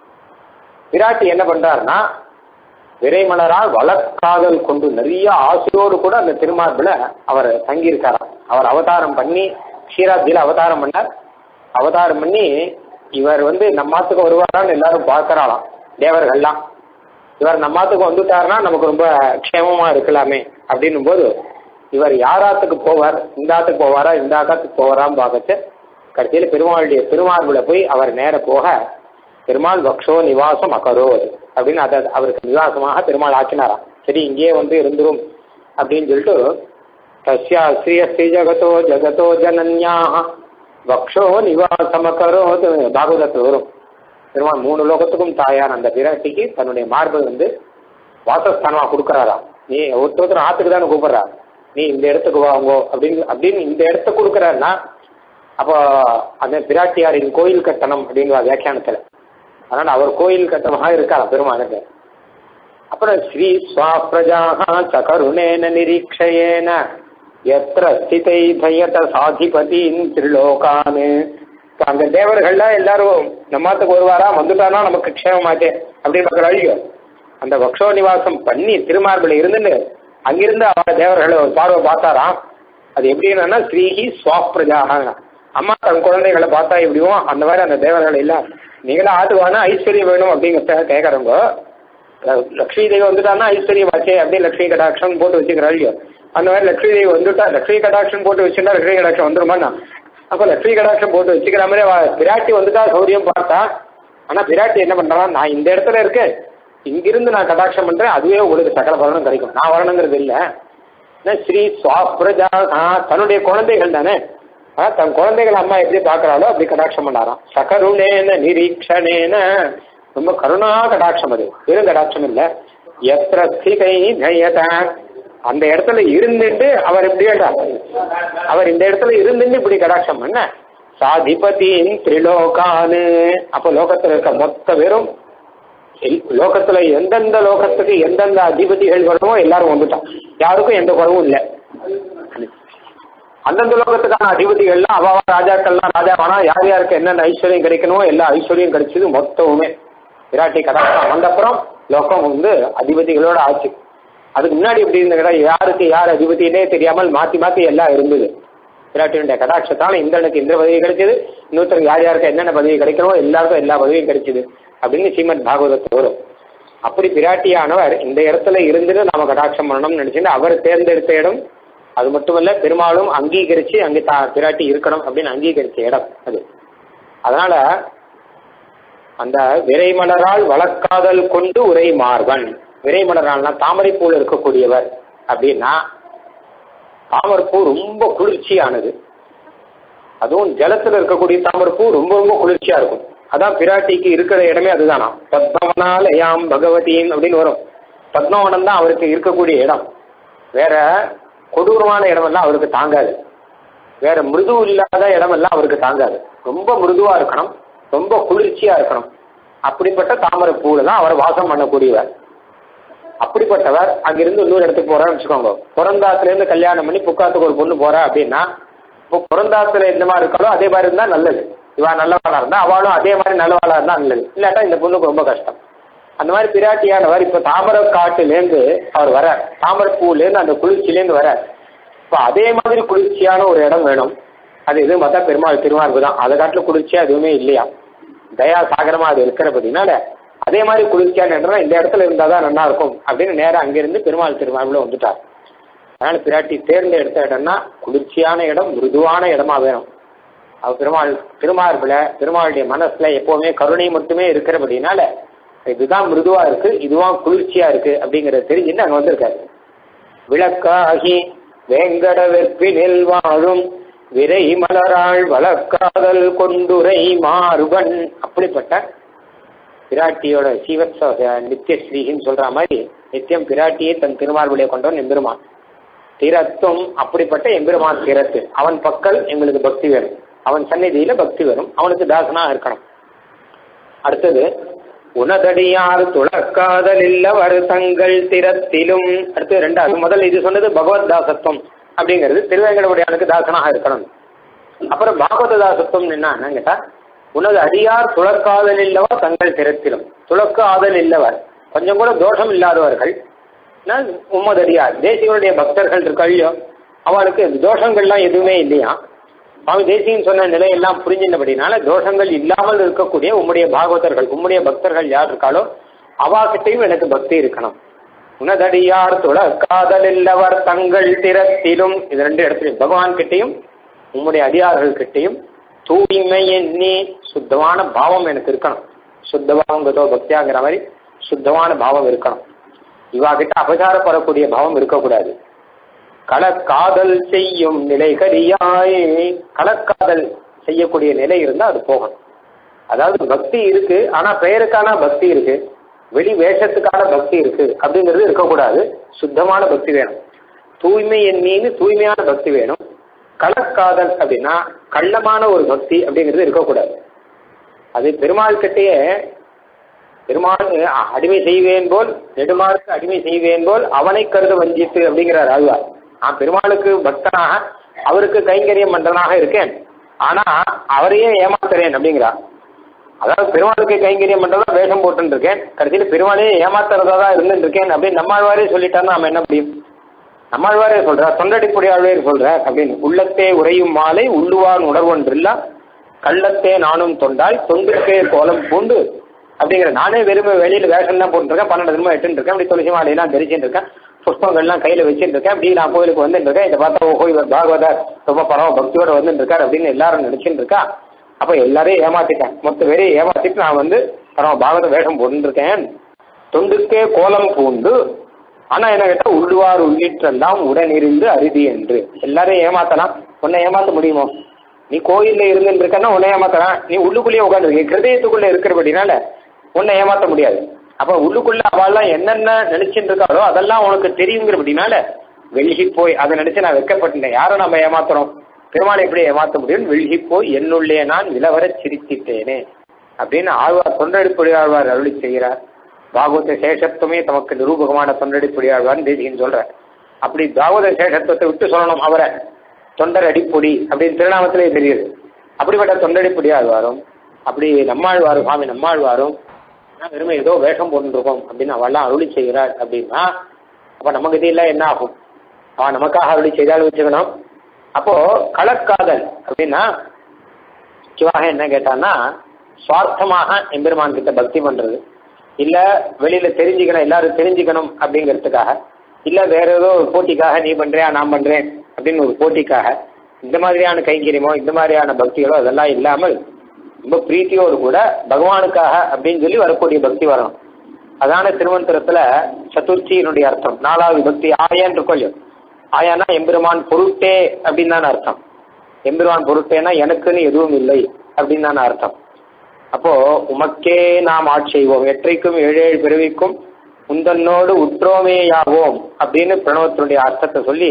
விராட்டி என்ன பண்றாருன்னா விரைமலரால் வழக்காதல் கொண்டு நிறைய ஆசையோடு கூட அந்த திருமார்பில் அவர் தங்கியிருக்காராம் அவர் அவதாரம் பண்ணி க்ஷீராப்தியில் அவதாரம் பண்ணார் அவதாரம் பண்ணி இவர் வந்து நம்மாத்துக்கு வருவாரான்னு எல்லாரும் பார்க்கறாளாம் தேவர்கள்லாம் இவர் நம்மாத்துக்கு வந்துட்டாருன்னா நமக்கு ரொம்ப க்ஷேமமா இருக்கலாமே அப்படின்னும் போது இவர் யாராத்துக்கு போவார் இந்த ஆத்துக்கு போவாரா இந்த ஆக்காத்துக்கு போவாரான்னு பார்க்கச்சு கடைசியில் பெருமாளுடைய திருமார்புல போய் அவர் நேர போக பெருமாள் பக்ஷோ நிவாசம் அகரோ அப்படின்னு அதை அவருக்கு நிவாசமாக பெருமாள் ஆக்கினாராம் சரி இங்கேயே வந்து இருந்துரும் அப்படின்னு சொல்லிட்டு தஸ்யா ஸ்ரீயஸ்ரீ ஜகதோ ஜகதோ ஜனன்யாக பக்ஷோ நிவாசமக்கரோ பாகவதத்தில் வரும் பெருமாள் மூணு லோகத்துக்கும் தாயார் அந்த பிராட்டிக்கு தன்னுடைய மார்பை வந்து வாசஸ்தானமாக கொடுக்குறாராம் நீ ஒருத்தர் ஆத்துக்கு தானே கூப்பிடுறா நீ இந்த இடத்துக்கு வாங்கோ அப்படின்னு அப்படின்னு இந்த இடத்த கொடுக்குறாருன்னா அப்போ அந்த பிராட்டியாரின் கோயில் கட்டணம் அப்படிங்கிற வியாக்கியானத்தில் அதனால் அவர் கோயில் கட்டணமாக இருக்கார் பெருமானுக்கு அப்புறம் ஸ்ரீ ஸ்வாப்ரஜாக சகருணேன நிரீட்சையேன எத்திர ஸ்திதை தயத சாதிபதியின் திருலோகானு அங்க தேவர்கள்லாம் எல்லாரும் நம்மாத்துக்கு வருவாரா வந்துட்டானா நமக்கு க்ஷேமமாச்சே அப்படின்னு பார்க்குற அழியோ அந்த வக்ஷோ நிவாசம் பண்ணி திருமார்பில் இருந்துன்னு அங்கிருந்து அவர் தேவர்களை ஒரு பார்வை பார்த்தாராம் அது எப்படின்னா ஸ்ரீஹி ஸ்வாப்ரஜாக அம்மா தன் குழந்தைகளை பார்த்தா எப்படியும் அந்த மாதிரி அந்த தேவர்கள் இல்லை நீங்களா ஆட்டுவானா ஐஸ்வர்யம் வேணும் அப்படிங்கிறத கேட்குறவங்க லக்ஷ்மி தேவி வந்துட்டான்னா ஐஸ்வர்யம் ஆச்சே அப்படின்னு லக்ஷ்மி கடாட்சம் போட்டு வச்சுக்கிறாள் அந்த மாதிரி லக்ஷ்மி தேவி வந்துட்டா லக்ஷ்மி கடாட்சம் போட்டு வச்சுட்டா லக்ஷ்மி கடாட்சம் வந்துருமாண்ணா அப்போ லட்சுமி கடாட்சம் போட்டு வச்சுக்கிற மாதிரி அவ பிராட்டி வந்துட்டா சௌரியம் பார்த்தா ஆனா பிராட்டி என்ன பண்றா நான் இந்த இடத்துல இருக்கேன் இங்கிருந்து நான் கடாட்சம் பண்றேன் அதுவே உங்களுக்கு சகல பலனும் கிடைக்கும் நான் வரணுங்கிறது இல்லை என்ன ஸ்ரீ சுவாப்ரஜா தன்னுடைய குழந்தைகள் தானே ஆ, தன் குழந்தைகள் அம்மா எப்படி பார்க்கறாளோ அப்படி கடாட்சம் பண்ணாராம் சகருணேன நிரீக்ஷணேன ரொம்ப கருணா கடாட்சம் அது வெறும் கடாட்சம் இல்ல எத்திர ஸ்திகை நயத அந்த இடத்துல இருந்துட்டு அவர் எப்படி அவர் இந்த இடத்துல இருந்துட்டு இப்படி கடாட்சம் பண்ண சாதிபதியின் திரிலோகானு அப்ப லோகத்துல இருக்க மொத்த பேரும் எல்- லோகத்துல எந்தெந்த லோகத்துக்கு எந்தெந்த அதிபதிகள் வருமோ எல்லாரும் வந்துட்டான் யாருக்கும் எந்த குறவும் இல்லை அந்தந்த லோகத்துக்கான அதிபதிகள்லாம் அவாவா ராஜாக்கள்லாம் ராஜாவானா யார் யாருக்கு என்னென்ன ஐஸ்வர்யம் கிடைக்கணுமோ எல்லா ஐஸ்வர்யம் கிடைச்சது மொத்தமுமே விராட்டி கடாட்சம் வந்தப்புறம் லோகம் வந்து அதிபதிகளோட ஆச்சு அதுக்கு முன்னாடி எப்படி இருந்த யாருக்கு யார் அதிபதினே தெரியாமல் மாத்தி மாத்தி எல்லாம் இருந்தது விராட்டியுடைய கடாட்சத்தால இந்திரனுக்கு இந்திர பதவி கிடைச்சது இன்னொருத்தருக்கு யார் யாருக்கு என்னென்ன பதவி கிடைக்கணுமோ எல்லாருக்கும் எல்லா பதவியும் கிடைச்சது அப்படின்னு ஸ்ரீமத் பாகவதத்தில் வரும் அப்படி பிராட்டியானவர் இந்த இடத்துல இருந்துட்டு நாம கடாட்சம் பண்ணணும்னு நினைச்சுட்டு அவர் தேர்ந்தெடுத்த இடம் அது மட்டுமல்ல பெருமாளும் அங்கீகரிச்சு அங்கே தா பிராட்டி இருக்கணும் அப்படின்னு அங்கீகரிச்ச இடம் அது அதனால அந்த விரைமலரால் வளர்க்காதல் கொண்டு உரை மார்பன் விரைமலரால்னா தாமரைப்பூல இருக்கக்கூடியவர் அப்படின்னா தாமரைப்பூ ரொம்ப குளிர்ச்சியானது அதுவும் ஜலத்துல இருக்கக்கூடிய தாமரைப்பூ ரொம்ப ரொம்ப குளிர்ச்சியா இருக்கும் அதான் பிராட்டிக்கு இருக்கிற இடமே அதுதானா பத்மவனாலயாம் பகவதியின் அப்படின்னு வரும் பத்மவனம் தான் அவருக்கு இருக்கக்கூடிய இடம் வேற கொடூரமான இடமெல்லாம் அவருக்கு தாங்காது வேற மிருது இல்லாத இடமெல்லாம் அவருக்கு தாங்காது ரொம்ப மிருதுவா இருக்கணும் ரொம்ப குளிர்ச்சியா இருக்கணும் அப்படிப்பட்ட தாமரை பூல தான் அவர் வாசம் பண்ணக்கூடியவர் அப்படிப்பட்டவர் அங்கிருந்து இன்னொரு இடத்துக்கு போறான்னு வச்சுக்கோங்க பிறந்தாத்துல இருந்து கல்யாணம் பண்ணி புக்காத்துக்கு ஒரு பொண்ணு போறா அப்படின்னா இப்போ பிறந்தாத்துல எந்த மாதிரி இருக்காளோ அதே மாதிரி இருந்தா நல்லது இவா நல்லவாளா இருந்தா அவளும் அதே மாதிரி நல்லவாளா இருந்தா நல்லது இல்லாட்டா இந்த பொண்ணுக்கு ரொம்ப கஷ்டம் அந்த மாதிரி பிராட்டியானவர் இப்ப தாமரை காட்டுலேருந்து அவர் வர தாமரை பூலேருந்து அந்த குளிர்ச்சியிலேருந்து வர இப்போ அதே மாதிரி குளிர்ச்சியான ஒரு இடம் வேணும் அது எதுவும் பார்த்தா பெருமாள் திருமார்பு தான் அதை காட்டில் குளிர்ச்சியா எதுவுமே இல்லையா தயா சாகரமா அது இருக்கிறபடினால அதே மாதிரி குளிர்ச்சியான இடம்னா இந்த இடத்துல இருந்தால் தான் நல்லா இருக்கும் அப்படின்னு நேரா அங்கிருந்து பெருமாள் திருமார்புல வந்துட்டார் அதனால பிராட்டி தேர்ந்த எடுத்த இடம்னா குளிர்ச்சியான இடம் மிருதுவான இடமா வேணும் அவர் பெருமாள் திருமார்புல பெருமாளுடைய மனசுல எப்பவுமே கருணை மட்டுமே இருக்கிறபடினால இதுதான் மிருதுவா இருக்கு இதுதான் குளிர்ச்சியா இருக்கு அப்படிங்கறத தெரிஞ்சுட்டு அங்க வந்திருக்காரு விளக்காகி வேங்கட வெற்பினில் வாழும் விரை மலராள் வளர்க்காதல் கொண்டுரை மார்பன் அப்படிப்பட்ட பிராட்டியோட சீவத்ச நித்திய ஸ்ரீன்னு சொல்ற மாதிரி நித்தியம் பிராட்டியை தன் திருமார்புடைய கொண்டவன் எம்பெருமான் திறத்தும் அப்படிப்பட்ட எம்பெருமான் திறத்து அவன் பக்கல் எங்களுக்கு பக்தி வேணும் அவன் சந்நிதியில பக்தி வரும் அவனுக்கு தாசனா இருக்கணும் அடுத்தது உனதடியார் துளக்காதல் இல்லவர் தங்கள் திறத்திலும் அடுத்து ரெண்டாவது முதல்ல இது சொன்னது பகவத் தாசத்துவம் அப்படிங்கிறது திருவேங்கடவுடையானுக்கு தாசனாக இருக்கணும் அப்புறம் பாகவத தாசத்துவம் என்ன கேட்டா உனது அடியார் துளக்காதல் இல்லவர் தங்கள் திறத்திலும் துளக்கு ஆதல் இல்லவர் கொஞ்சம் கூட தோஷம் இல்லாதவர்கள் உம்மது அடியார் தேசியனுடைய பக்தர்கள் இருக்கையோ அவளுக்கு தோஷங்கள்லாம் எதுவுமே இல்லையா சுவாமி தேசியன் சொன்ன நிலையெல்லாம் புரிஞ்சினபடினால தோஷங்கள் இல்லாமல் இருக்கக்கூடிய உம்முடைய பாகவதர்கள் உம்முடைய பக்தர்கள் யார் இருக்காளோ அவாகிட்டையும் எனக்கு பக்தி இருக்கணும் உனதடியார் துளக்காதல் இல்லவர் தங்கள் திறத்திலும் இது ரெண்டு இடத்துலையும் பகவான் கிட்டையும் உம்முடைய அடியார்கள் கிட்டையும் தூய்மை எண்ணி சுத்தமான பாவம் எனக்கு இருக்கணும் சுத்த பாவங்கதோ பக்தியாங்கிற மாதிரி சுத்தமான பாவம் இருக்கணும் இவா கிட்ட அபசாரப்படக்கூடிய பாவம் இருக்கக்கூடாது களக்காதல் செய்யும் நிலை கரியாய் களக்காதல் செய்யக்கூடிய நிலை இருந்தா அது போகணும் அதாவது பக்தி இருக்கு ஆனா பெயருக்கான பக்தி இருக்கு வெளி வேஷத்துக்கான பக்தி இருக்கு அப்படிங்கிறது இருக்கக்கூடாது சுத்தமான பக்தி வேணும் தூய்மை எண்ணின்னு தூய்மையான பக்தி வேணும் களக்காதல் அப்படின்னா கள்ளமான ஒரு பக்தி அப்படிங்கிறது இருக்கக்கூடாது அது பெருமாள் கிட்டேயே பெருமாள் அடிமை செய்வேன் போல் நெடுமாளுக்கு அடிமை செய்வேன் போல் அவனை கருத வஞ்சித்து அப்படிங்கிறார் ஆழ்வார் நான் பெருமாளுக்கு பக்தனாக அவருக்கு கைங்கரியம் பண்றனாக இருக்கேன் ஆனா அவரையே ஏமாத்துறேன் அப்படிங்கிறார் அதாவது பெருமாளுக்கு கைங்கரியம் பண்றதா வேஷம் போட்டுன்னு இருக்கேன் கடைசியில் பெருமாளையே ஏமாத்துறதா தான் இருந்துட்டு இருக்கேன் அப்படின்னு நம்மாழ்வாரே சொல்லிட்டாருன்னா நம்ம என்ன முடியும் நம்மாழ்வாரே சொல்ற தொண்டடிப்புடி ஆழ்வார் சொல்ற அப்படின்னு உள்ளத்தே உறையும் மாலை உள்ளுவான் உணர்வொன்றில்லா கள்ளத்தே நானும் தொண்டாய் தொண்டுக்கே கோலம் பூண்டு அப்படிங்கிற நானே வெறுமை வெளியில வேஷம் தான் போட்டுருக்கேன் பன்னெண்டு திரும்ப எட்டுன்னு இருக்கேன் அப்படி துளசி மாலையெல்லாம் தரிச்சுட்டு இருக்கேன் புஷ்பங்கள்லாம் கையில வச்சுட்டு இருக்கேன் அப்படி நான் கோயிலுக்கு வந்துட்டு இருக்கேன் இதை பார்த்தா ஓஹோ இவர் பாகவதர் ரொம்ப பரவ பக்தியோட வந்துட்டு இருக்காரு அப்படின்னு எல்லாரும் நினைச்சுட்டு இருக்கா அப்ப எல்லாரையும் ஏமாத்திட்டேன் மொத்த பேரையும் ஏமாத்திட்டு நான் வந்து பரவ பாகவத வேஷம் போட்டுருக்கேன் தொண்டுக்கே கோலம் பூண்டு ஆனா என்ன கேட்டா உள்ளுவார் உள்ளிட்டெல்லாம் உடனிருந்து அருதி என்று எல்லாரையும் ஏமாத்தலாம் உன்னை ஏமாத்த முடியுமோ நீ கோயில்ல இருந்துட்டு இருக்கன்னா உன்னை ஏமாத்தலாம் நீ உள்ளுக்குள்ளேயே உட்காந்துருக்க ஹிருதயத்துக்குள்ள இருக்கிறபடினால உன்னை ஏமாத்த முடியாது அப்ப உள்ளுக்குள்ள அவெல்லாம் என்னென்ன நினைச்சிட்டு இருக்காளோ அதெல்லாம் உனக்கு தெரியுங்கிறபடினால வெள்கி போய் அதை நினைச்சு நான் வெக்கப்பட்டேன் யாரை நம்ம ஏமாத்துறோம் பெருமாளை எப்படி ஏமாத்த முடியும் வெள்கி போய் என்னுள்ளே நான் நிலவரச் சிரித்திட்டேனே அப்படின்னு ஆழ்வார் தொண்டடிப்பொழி ஆழ்வார் அருளி செய்கிறார் பாகவத சேஷத்துவமே தமக்கு நிரூபகமான தொண்டடிப்பொழி ஆழ்வார்னு தேசிகன் சொல்றார் அப்படி பாகவத சேஷத்துவத்தை விட்டு சொல்லணும் அவரை தொண்டர் அடிப்பொடி அப்படின்னு திருநாமத்திலே தெரியுது அப்படிப்பட்ட தொண்டடிப்பொடி ஆழ்வாரும் அப்படி நம்மாழ்வாரும் சுவாமி நம்மாழ்வாரும் நான் வெறுமை ஏதோ வேஷம் போட்டுருக்கோம் அப்படின்னு அவெல்லாம் அருளி செய்கிறார் அப்படின்னா அப்ப நமக்கு இது இல்லை என்ன ஆகும் அவன் நமக்காக அருளி செய்தால் வச்சுக்கணும் அப்போ களக்காதல் அப்படின்னா சிவாக என்ன கேட்டான்னா சுவார்த்தமாக எம்பெருமான் கிட்ட பக்தி பண்றது இல்ல வெளியில தெரிஞ்சுக்கணும் எல்லாரும் தெரிஞ்சுக்கணும் அப்படிங்கிறதுக்காக இல்ல வேற ஏதோ ஒரு போட்டிக்காக நீ பண்றியா நான் பண்றேன் அப்படின்னு ஒரு போட்டிக்காக இந்த மாதிரியான கைங்கரியமோ இந்த மாதிரியான பக்திகளோ அதெல்லாம் இல்லாமல் ரொம்ப பிரீத்தியோடு கூட பகவானுக்காக அப்படின்னு சொல்லி வரக்கூடிய பக்தி வரணும் அதான திருமந்திரத்துல சதுர்த்தியினுடைய அர்த்தம் நாலாவது பக்தி ஆயான்னு இருக்கும் இல்லையோ ஆயானா எம்பெருமான் பொருட்டே அப்படின்னு தானே அர்த்தம் எம்பெருமான் பொருட்டேனா எனக்குன்னு எதுவும் இல்லை அப்படின்னு தானே அர்த்தம் அப்போ உமக்கே நாம் ஆட்செய்வோம் எற்றைக்கும் ஏழு ஏழு பிறவிக்கும் உந்தன்னோடு உற்றோமேயாவோம் அப்படின்னு பிரணவத்தினுடைய அர்த்தத்தை சொல்லி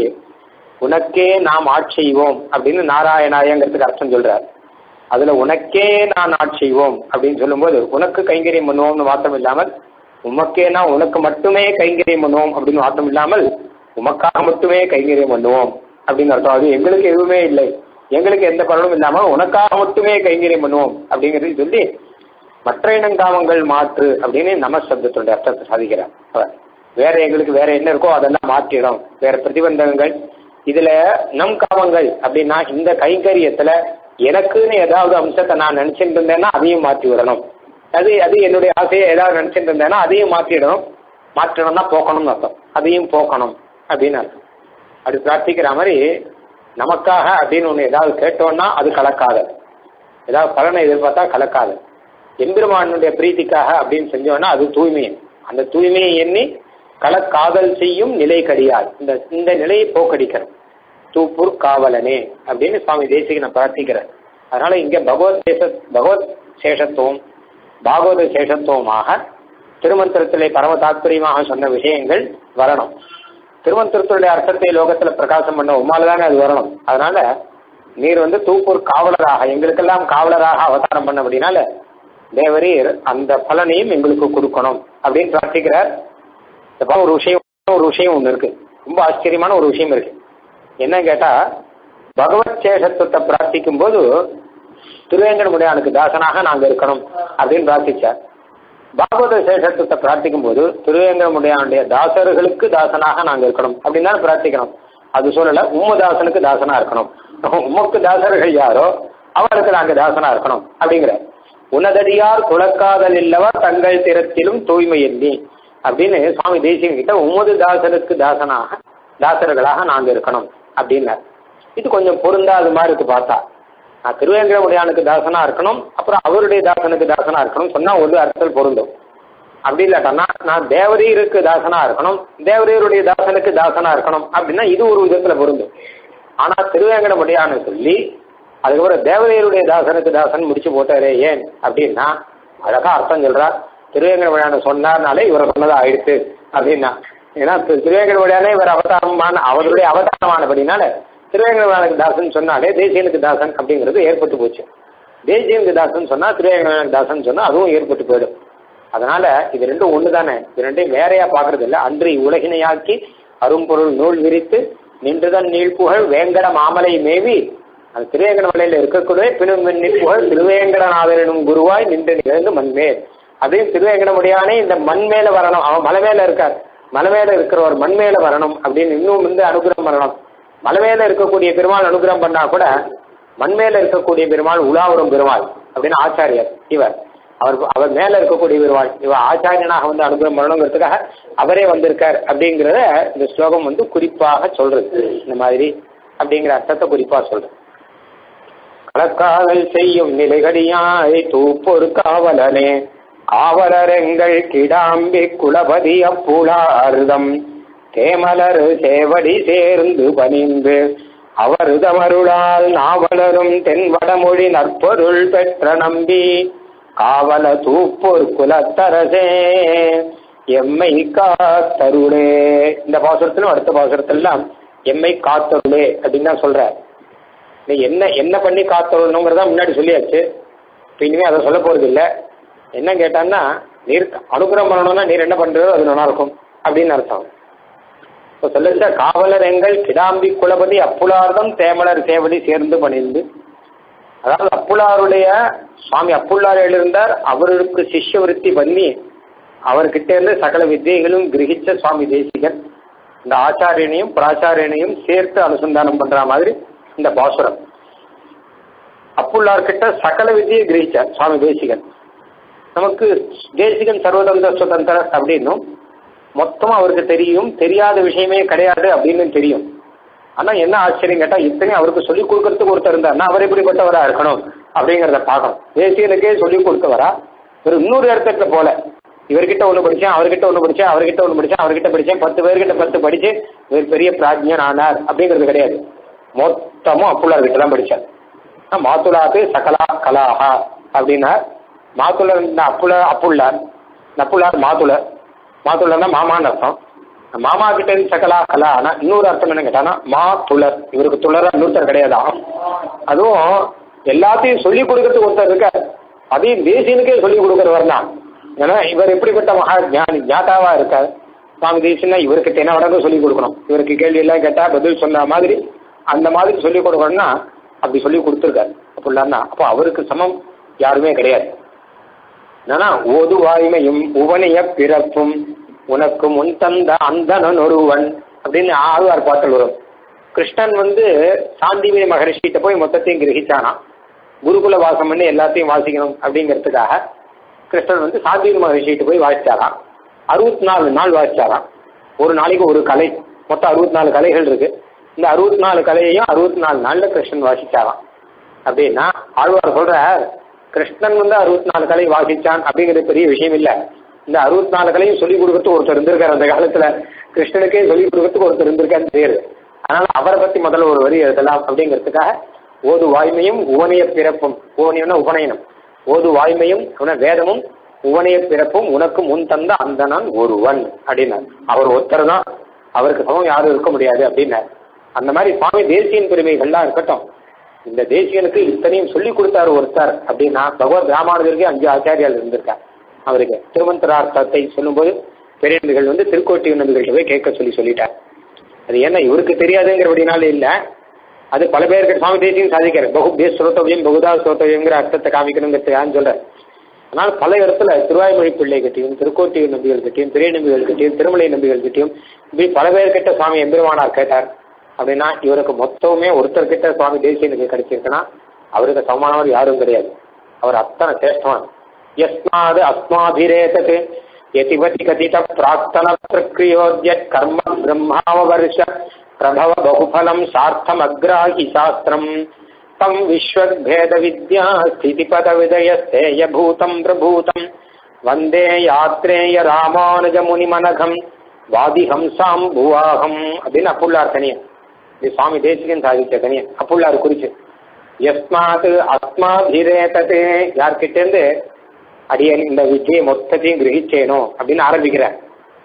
உனக்கே நாம் ஆட்செய்வோம் அப்படின்னு நாராயணாயங்கிறதுக்கு அர்த்தம் சொல்றார் அதுல உனக்கே நான் ஆட்செய்வோம் அப்படின்னு சொல்லும்போது உனக்கு கைங்கரியம் பண்ணுவோம்னு மாத்திரம் இல்லாமல் உமக்கேனா உனக்கு மட்டுமே கைங்கரியம் பண்ணுவோம் அப்படின்னு மாத்திரம் இல்லாமல் உமக்காக மட்டுமே கைங்கரியம் பண்ணுவோம் அப்படின்னு அர்த்தம் அது எங்களுக்கு எதுவுமே இல்லை எங்களுக்கு எந்த பலனும் இல்லாம உனக்காக மட்டுமே கைங்கரியம் பண்ணுவோம் அப்படிங்கிறது சொல்லி மற்ற இனங்காமங்கள் மாற்று அப்படின்னு நமசப்தத்தினுடைய அர்த்தத்தை சாதிக்கிறார் அவர் வேற எங்களுக்கு வேற என்ன இருக்கோ அதெல்லாம் மாற்றிடும் வேற பிரதிபந்தகங்கள் இதுல நம் காமங்கள் அப்படின்னா இந்த கைங்கரியத்துல எனக்குன்னு ஏதாவது அம்சத்தை நான் நினைச்சிட்டு இருந்தேன்னா அதையும் மாற்றி விடணும் அது அது என்னுடைய ஆசையை ஏதாவது நினைச்சிட்டு இருந்தேன்னா அதையும் மாற்றிடணும் மாற்றணும்னா போக்கணும்னு அர்த்தம் அதையும் போக்கணும் அப்படின்னு அர்த்தம் அப்படி பிரார்த்திக்கிற மாதிரி நமக்காக அப்படின்னு ஒன்று ஏதாவது கேட்டோம்னா அது கலக்காது ஏதாவது பலனை எதிர்பார்த்தா கலக்காது எம்பெருமானுடைய பிரீத்திக்காக அப்படின்னு செஞ்சோம்னா அது தூய்மை அந்த தூய்மையை எண்ணி கலக்காதல் செய்யும் நிலை கடியாது இந்த இந்த நிலையை போக்கடிக்கணும் தூப்பூர் காவலனே அப்படின்னு சுவாமி தேசிகனை பிரார்த்திக்கிறார் அதனால இங்க பகவத் சேஷ பகவத் சேஷத்துவம் பாகவத சேஷத்துவமாக திருமந்திரத்திலே பரம தாத்பரியமாக சொன்ன விஷயங்கள் வரணும் திருமந்திரத்துடைய அர்த்தத்தை லோகத்துல பிரகாசம் பண்ண உமால தானே அது வரணும் அதனால நீர் வந்து தூப்பூர் காவலராக எங்களுக்கெல்லாம் காவலராக அவதாரம் பண்ண அப்படின்னால தேவரீர் அந்த பலனையும் எங்களுக்கு கொடுக்கணும் அப்படின்னு பிரார்த்திக்கிறார் இப்போ ஒரு விஷயம் ஒரு விஷயம் ஒன்று இருக்கு ரொம்ப ஆச்சரியமான ஒரு விஷயம் இருக்கு என்ன கேட்டா பகவத் சேஷத்துவத்தை பிரார்த்திக்கும் போது திருவேங்கடமுடையானுக்கு தாசனாக நாங்க இருக்கணும் அப்படின்னு பிரார்த்திச்சார் பாகவத சேஷத்துவத்தை பிரார்த்திக்கும் போது திருவேங்கடமுடையானுடைய தாசர்களுக்கு தாசனாக நாங்க இருக்கணும் அப்படின்னு தான் பிரார்த்திக்கணும் அது சொல்லல உம்ம தாசனுக்கு தாசனா இருக்கணும் உமக்கு தாசர்கள் யாரோ அவருக்கு நாங்க தாசனா இருக்கணும் அப்படிங்கிற உனதடியார் குலக்காதல் இல்லவர் தங்கள் திறத்திலும் தூய்மை எண்ணி அப்படின்னு சுவாமி தேசியம் கிட்ட உமது தாசனுக்கு தாசனாக தாசர்களாக நாங்க இருக்கணும் அப்படின்னார் இது கொஞ்சம் பொருந்தாத மாதிரி இருக்கு பார்த்தா நான் திருவேங்கடமுடையானுக்கு தாசனா இருக்கணும் அப்புறம் அவருடைய தாசனுக்கு தாசனா இருக்கணும் சொன்னா ஒரு அர்த்தத்தில் பொருந்தும் அப்படி இல்லாட்டா நான் தேவரீருக்கு தாசனா இருக்கணும் தேவரீருடைய தாசனுக்கு தாசனா இருக்கணும் அப்படின்னா இது ஒரு விதத்துல பொருந்தும் ஆனா திருவேங்கடமுடையான்னு சொல்லி அதுக்கப்புறம் தேவரீருடைய தாசனுக்கு தாசன் முடிச்சு போட்டாரே ஏன் அப்படின்னா அழகா அர்த்தம் சொல்றா திருவேங்கடமுடையான சொன்னார்னாலே இவரை சொன்னதா ஆயிடுச்சு அப்படின்னா ஏன்னா திருவேங்கடமுடையானே இவர் அவதாரமான அவருடைய அவதாரமானபடினால திருவேங்கடமுடையானுக்கு தாசன் சொன்னாலே தேசியனுக்கு தாசன் அப்படிங்கிறது ஏற்பட்டு போச்சு தேசியனுக்கு தாசன் சொன்னா திருவேங்கடமுடையானுக்கு தாசன் சொன்னா அதுவும் ஏற்பட்டு போயிடும் அதனால இது ரெண்டும் ஒன்று தானே இது ரெண்டையும் வேறையா பார்க்கறது இல்லை அன்று உலகினையாக்கி அரும்பொருள் நூல் விரித்து நின்றுதன் நீழ்ப்புகழ் வேங்கட மாமலை மேவி அந்த திருவேங்கட மலையில இருக்கக்கூடிய பிணும் புகழ் திருவேங்கடநாதனும் குருவாய் நின்று நிகழ்ந்து மண்மேல் அதையும் திருவேங்கடமுடியானே இந்த மண் மேல வரணும் அவன் மலை மேல இருக்கார் மலை மேல இருக்கிறவர் மண் மேல வரணும் அப்படின்னு இன்னும் வந்து அனுகிரகம் பண்ணணும் மலை மேல இருக்கக்கூடிய பெருமாள் அனுகிரகம் பண்ணா கூட மண் மேல இருக்கக்கூடிய பெருமாள் உலாவரும் பெருமாள் அப்படின்னு ஆச்சாரியர் இவர் அவர் அவர் மேல இருக்கக்கூடிய இவர் இவர் ஆச்சாரியனாக வந்து அனுகிரகம் பண்ணணுங்கிறதுக்காக அவரே வந்திருக்கார் அப்படிங்கிறத இந்த ஸ்லோகம் வந்து குறிப்பாக சொல்றது இந்த மாதிரி அப்படிங்கிற அர்த்தத்தை குறிப்பா சொல்றது களக்காதல் செய்யும் நிலைகடியாய் தூப்பொரு காவலனே ஆவலரெங்கள் கிடாம்பி குலபதி அப்புலார்தம் தேமலர் சேவடி சேர்ந்து பணிந்து அவருதமருளால் நாவலரும் தென்வடமொழி நற்பொருள் பெற்ற நம்பி காவல தூப்போர் குலத்தரசே எம்மை காத்தருளே இந்த பாசுரத்திலும் அடுத்த பாசுரத்திலாம் எம்மை காத்தருளே அப்படின்னு தான் சொல்ற நீ என்ன என்ன பண்ணி காத்தருணுங்கிறதா முன்னாடி சொல்லியாச்சு இப்போ இனிமேல் அதை சொல்ல போறது இல்லை என்ன கேட்டான்னா நீர் அனுகிரகம் பண்ணணும்னா நீர் என்ன பண்றதோ அது நல்லா இருக்கும் அப்படின்னு அர்த்தம் இப்போ சொல்லுச்சா காவலர் எங்கள் கிடாம்பி குலபதி அப்புலார்தம் தேமலர் சேவடி சேர்ந்து பணிந்து அதாவது அப்புலாருடைய சுவாமி அப்புல்லார் எழுந்தார் அவருக்கு சிஷ்யவருத்தி பண்ணி அவர்கிட்ட இருந்து சகல வித்தியைகளும் கிரகிச்ச சுவாமி தேசிகன் இந்த ஆச்சாரியனையும் பிராச்சாரியனையும் சேர்த்து அனுசந்தானம் பண்ற மாதிரி இந்த பாசுரம் அப்புல்லார் கிட்ட சகல வித்தியை கிரகிச்சார் சுவாமி தேசிகன் நமக்கு தேசிகன் சர்வதந்திர சுதந்திர அப்படின்னும் மொத்தமா அவருக்கு தெரியும் தெரியாத விஷயமே கிடையாது அப்படின்னு தெரியும் ஆனா என்ன ஆச்சரியம் கேட்டா இத்தனையும் அவருக்கு சொல்லிக் கொடுக்கறதுக்கு ஒருத்தர் இருந்தாருன்னா அவர் எப்படிப்பட்டவரா இருக்கணும் அப்படிங்கிறத பார்க்கணும் தேசியனுக்கே சொல்லிக் கொடுத்தவரா ஒரு இன்னொரு இடத்துல போல இவர்கிட்ட ஒன்று படித்தேன் அவர்கிட்ட ஒன்று படித்தேன் அவர்கிட்ட ஒன்று படித்தேன் அவர்கிட்ட படித்தேன் பத்து பேர்கிட்ட பத்து படித்து இவர் பெரிய பிராஜ்யன் ஆனார் அப்படிங்கிறது கிடையாது மொத்தமும் அப்புள்ளார்கிட்ட தான் படித்தார் மாத்துலாத்து சகலா கலாஹா அப்படின்னா மாத்துலர் இந்த அப்புல அப்புள்ளார் நப்புள்ளார் மாத்துலர் மாத்துலர்னா மாமான்னு அர்த்தம் மாமா கிட்ட இருந்து சகலா கலா ஆனா இன்னொரு அர்த்தம் என்ன கேட்டானா மா துளர் இவருக்கு துளரா இன்னொருத்தர் கிடையாதான் அதுவும் எல்லாத்தையும் சொல்லி கொடுக்கறதுக்கு ஒருத்தர் இருக்கார் அதையும் தேசியனுக்கே சொல்லி கொடுக்குறவர் தான் ஏன்னா இவர் எப்படிப்பட்ட மகா ஞானி ஞாதாவா இருக்கார் சுவாமி தேசியன்னா இவருக்கு தென்ன வடக்கும் சொல்லி கொடுக்கணும் இவருக்கு கேள்வி எல்லாம் கேட்டா பதில் சொன்ன மாதிரி அந்த மாதிரி சொல்லி கொடுக்கணும்னா அப்படி சொல்லி கொடுத்துருக்காரு அப்படின்னா அப்போ அவருக்கு சமம் யாருமே கிடையாது என்னன்னா ஓது வாய்மையும் உவனைய பிறப்பும் உனக்கு முன் தந்த அந்தனன் ஒருவன் அப்படின்னு ஆழ்வார் பாட்டல் வரும் கிருஷ்ணன் வந்து சாந்திமய மகரிஷிகிட்ட போய் மொத்தத்தையும் கிரகிச்சானா குருகுல வாசம் பண்ணி எல்லாத்தையும் வாசிக்கணும் அப்படிங்கிறதுக்காக கிருஷ்ணன் வந்து சாந்திமய மகரிஷிகிட்ட போய் வாசிச்சாராம் அறுபத்தி நாலு நாள் வாசிச்சாராம் ஒரு நாளைக்கு ஒரு கலை மொத்தம் அறுபத்தி நாலு கலைகள் இருக்கு இந்த அறுபத்தி நாலு கலையையும் அறுபத்தி நாலு நாள்ல கிருஷ்ணன் வாசிச்சாராம் அப்படின்னா ஆழ்வார் சொல்ற கிருஷ்ணன் வந்து அறுபத்தி நாலு கலை வாசிச்சான் அப்படிங்கிறது பெரிய விஷயம் இல்லை இந்த அறுபத்தி நாலு கலையும் சொல்லிக் கொடுக்கறதுக்கு ஒருத்தர் இருந்திருக்காரு அந்த காலத்துல கிருஷ்ணனுக்கே சொல்லிக் கொடுக்கறதுக்கு ஒருத்தர் இருந்திருக்காருன்னு தெரியுது அதனால அவரை பத்தி முதல்ல ஒரு வரி எழுதலாம் அப்படிங்கிறதுக்காக ஓது வாய்மையும் உவனைய பிறப்பும் உவனியம்னா உபநயனம் ஓது வாய்மையும் வேதமும் உவனைய பிறப்பும் உனக்கு முன் தந்த அந்த நான் ஒருவன் அப்படின்னார் அவர் ஒருத்தர் தான் அவருக்கு சமம் யாரும் இருக்க முடியாது அப்படின்னார் அந்த மாதிரி சுவாமி தேசியன் பெருமைகள்லாம் இருக்கட்டும் இந்த தேசியனுக்கு இத்தனையும் சொல்லி கொடுத்தாரு ஒருத்தர் அப்படின்னா பகவத் ராமானுஜருக்கு அஞ்சு ஆச்சாரியால் இருந்திருக்கார் அவருக்கு திருமந்திரார்த்தத்தை சொல்லும்போது பெரியவர்கள் வந்து திருக்கோட்டி நம்பிகள்கிட்ட போய் கேட்க சொல்லி சொல்லிட்டார் அது என்ன இவருக்கு தெரியாதுங்கிறபடினால இல்லை அது பல பேருக்கு சுவாமி தேசியம் சாதிக்கிறார் பகுபே ஸ்ரோத்தவியம் பகுதா ஸ்ரோத்தவியங்கிற அர்த்தத்தை காமிக்கணுங்கிறதுக்கான்னு சொல்றார் அதனால் பல இடத்துல திருவாய்மொழி பிள்ளை கிட்டையும் திருக்கோட்டி நம்பிகள் கிட்டையும் பெரிய நம்பிகள் கிட்டையும் திருமலை நம்பிகள் கிட்டையும் இப்படி பல பேர்கிட்ட சுவாமி எம்பெருமானார் கேட்டார் அப்படின்னா இவருக்கு மொத்தமே ஒருத்தர்கிட்ட சுவாமி தேசியனுக்கு கிடைச்சிருக்குன்னா அவருக்கு சமமானவர் யாரும் கிடையாது அவர் அத்தனை சிரேஷ்டமான யஸ்மாது அஸ்மாபிரேதத் யதிபதி கதித பிரார்த்தன பிரக்ரியோத்யத் கர்ம பிரம்மாவர்ஷ பிரபவ பகுபலம் சார்த்தம் அக்ராஹி சாஸ்திரம் தம் விஸ்வத்பேத வித்யா ஸ்திதிபத விதயஸ்தேய பூதம் பிரபூதம் வந்தே யாத்ரேய ராமானுஜ முனிமனகம் வாதிஹம்சாம் புவாகம் அப்படின்னு அப்புள்ளார் தனியன் இது சுவாமி தேசிகன் சாதிச்ச தனியன் அப்புள்ளார் குறிச்சு எஸ்மாத் அஸ்மாபிரேதத்து யார்கிட்டேருந்து அடியன் இந்த வித்தியை மொத்தத்தையும் கிரகிச்சேனோ அப்படின்னு ஆரம்பிக்கிறேன்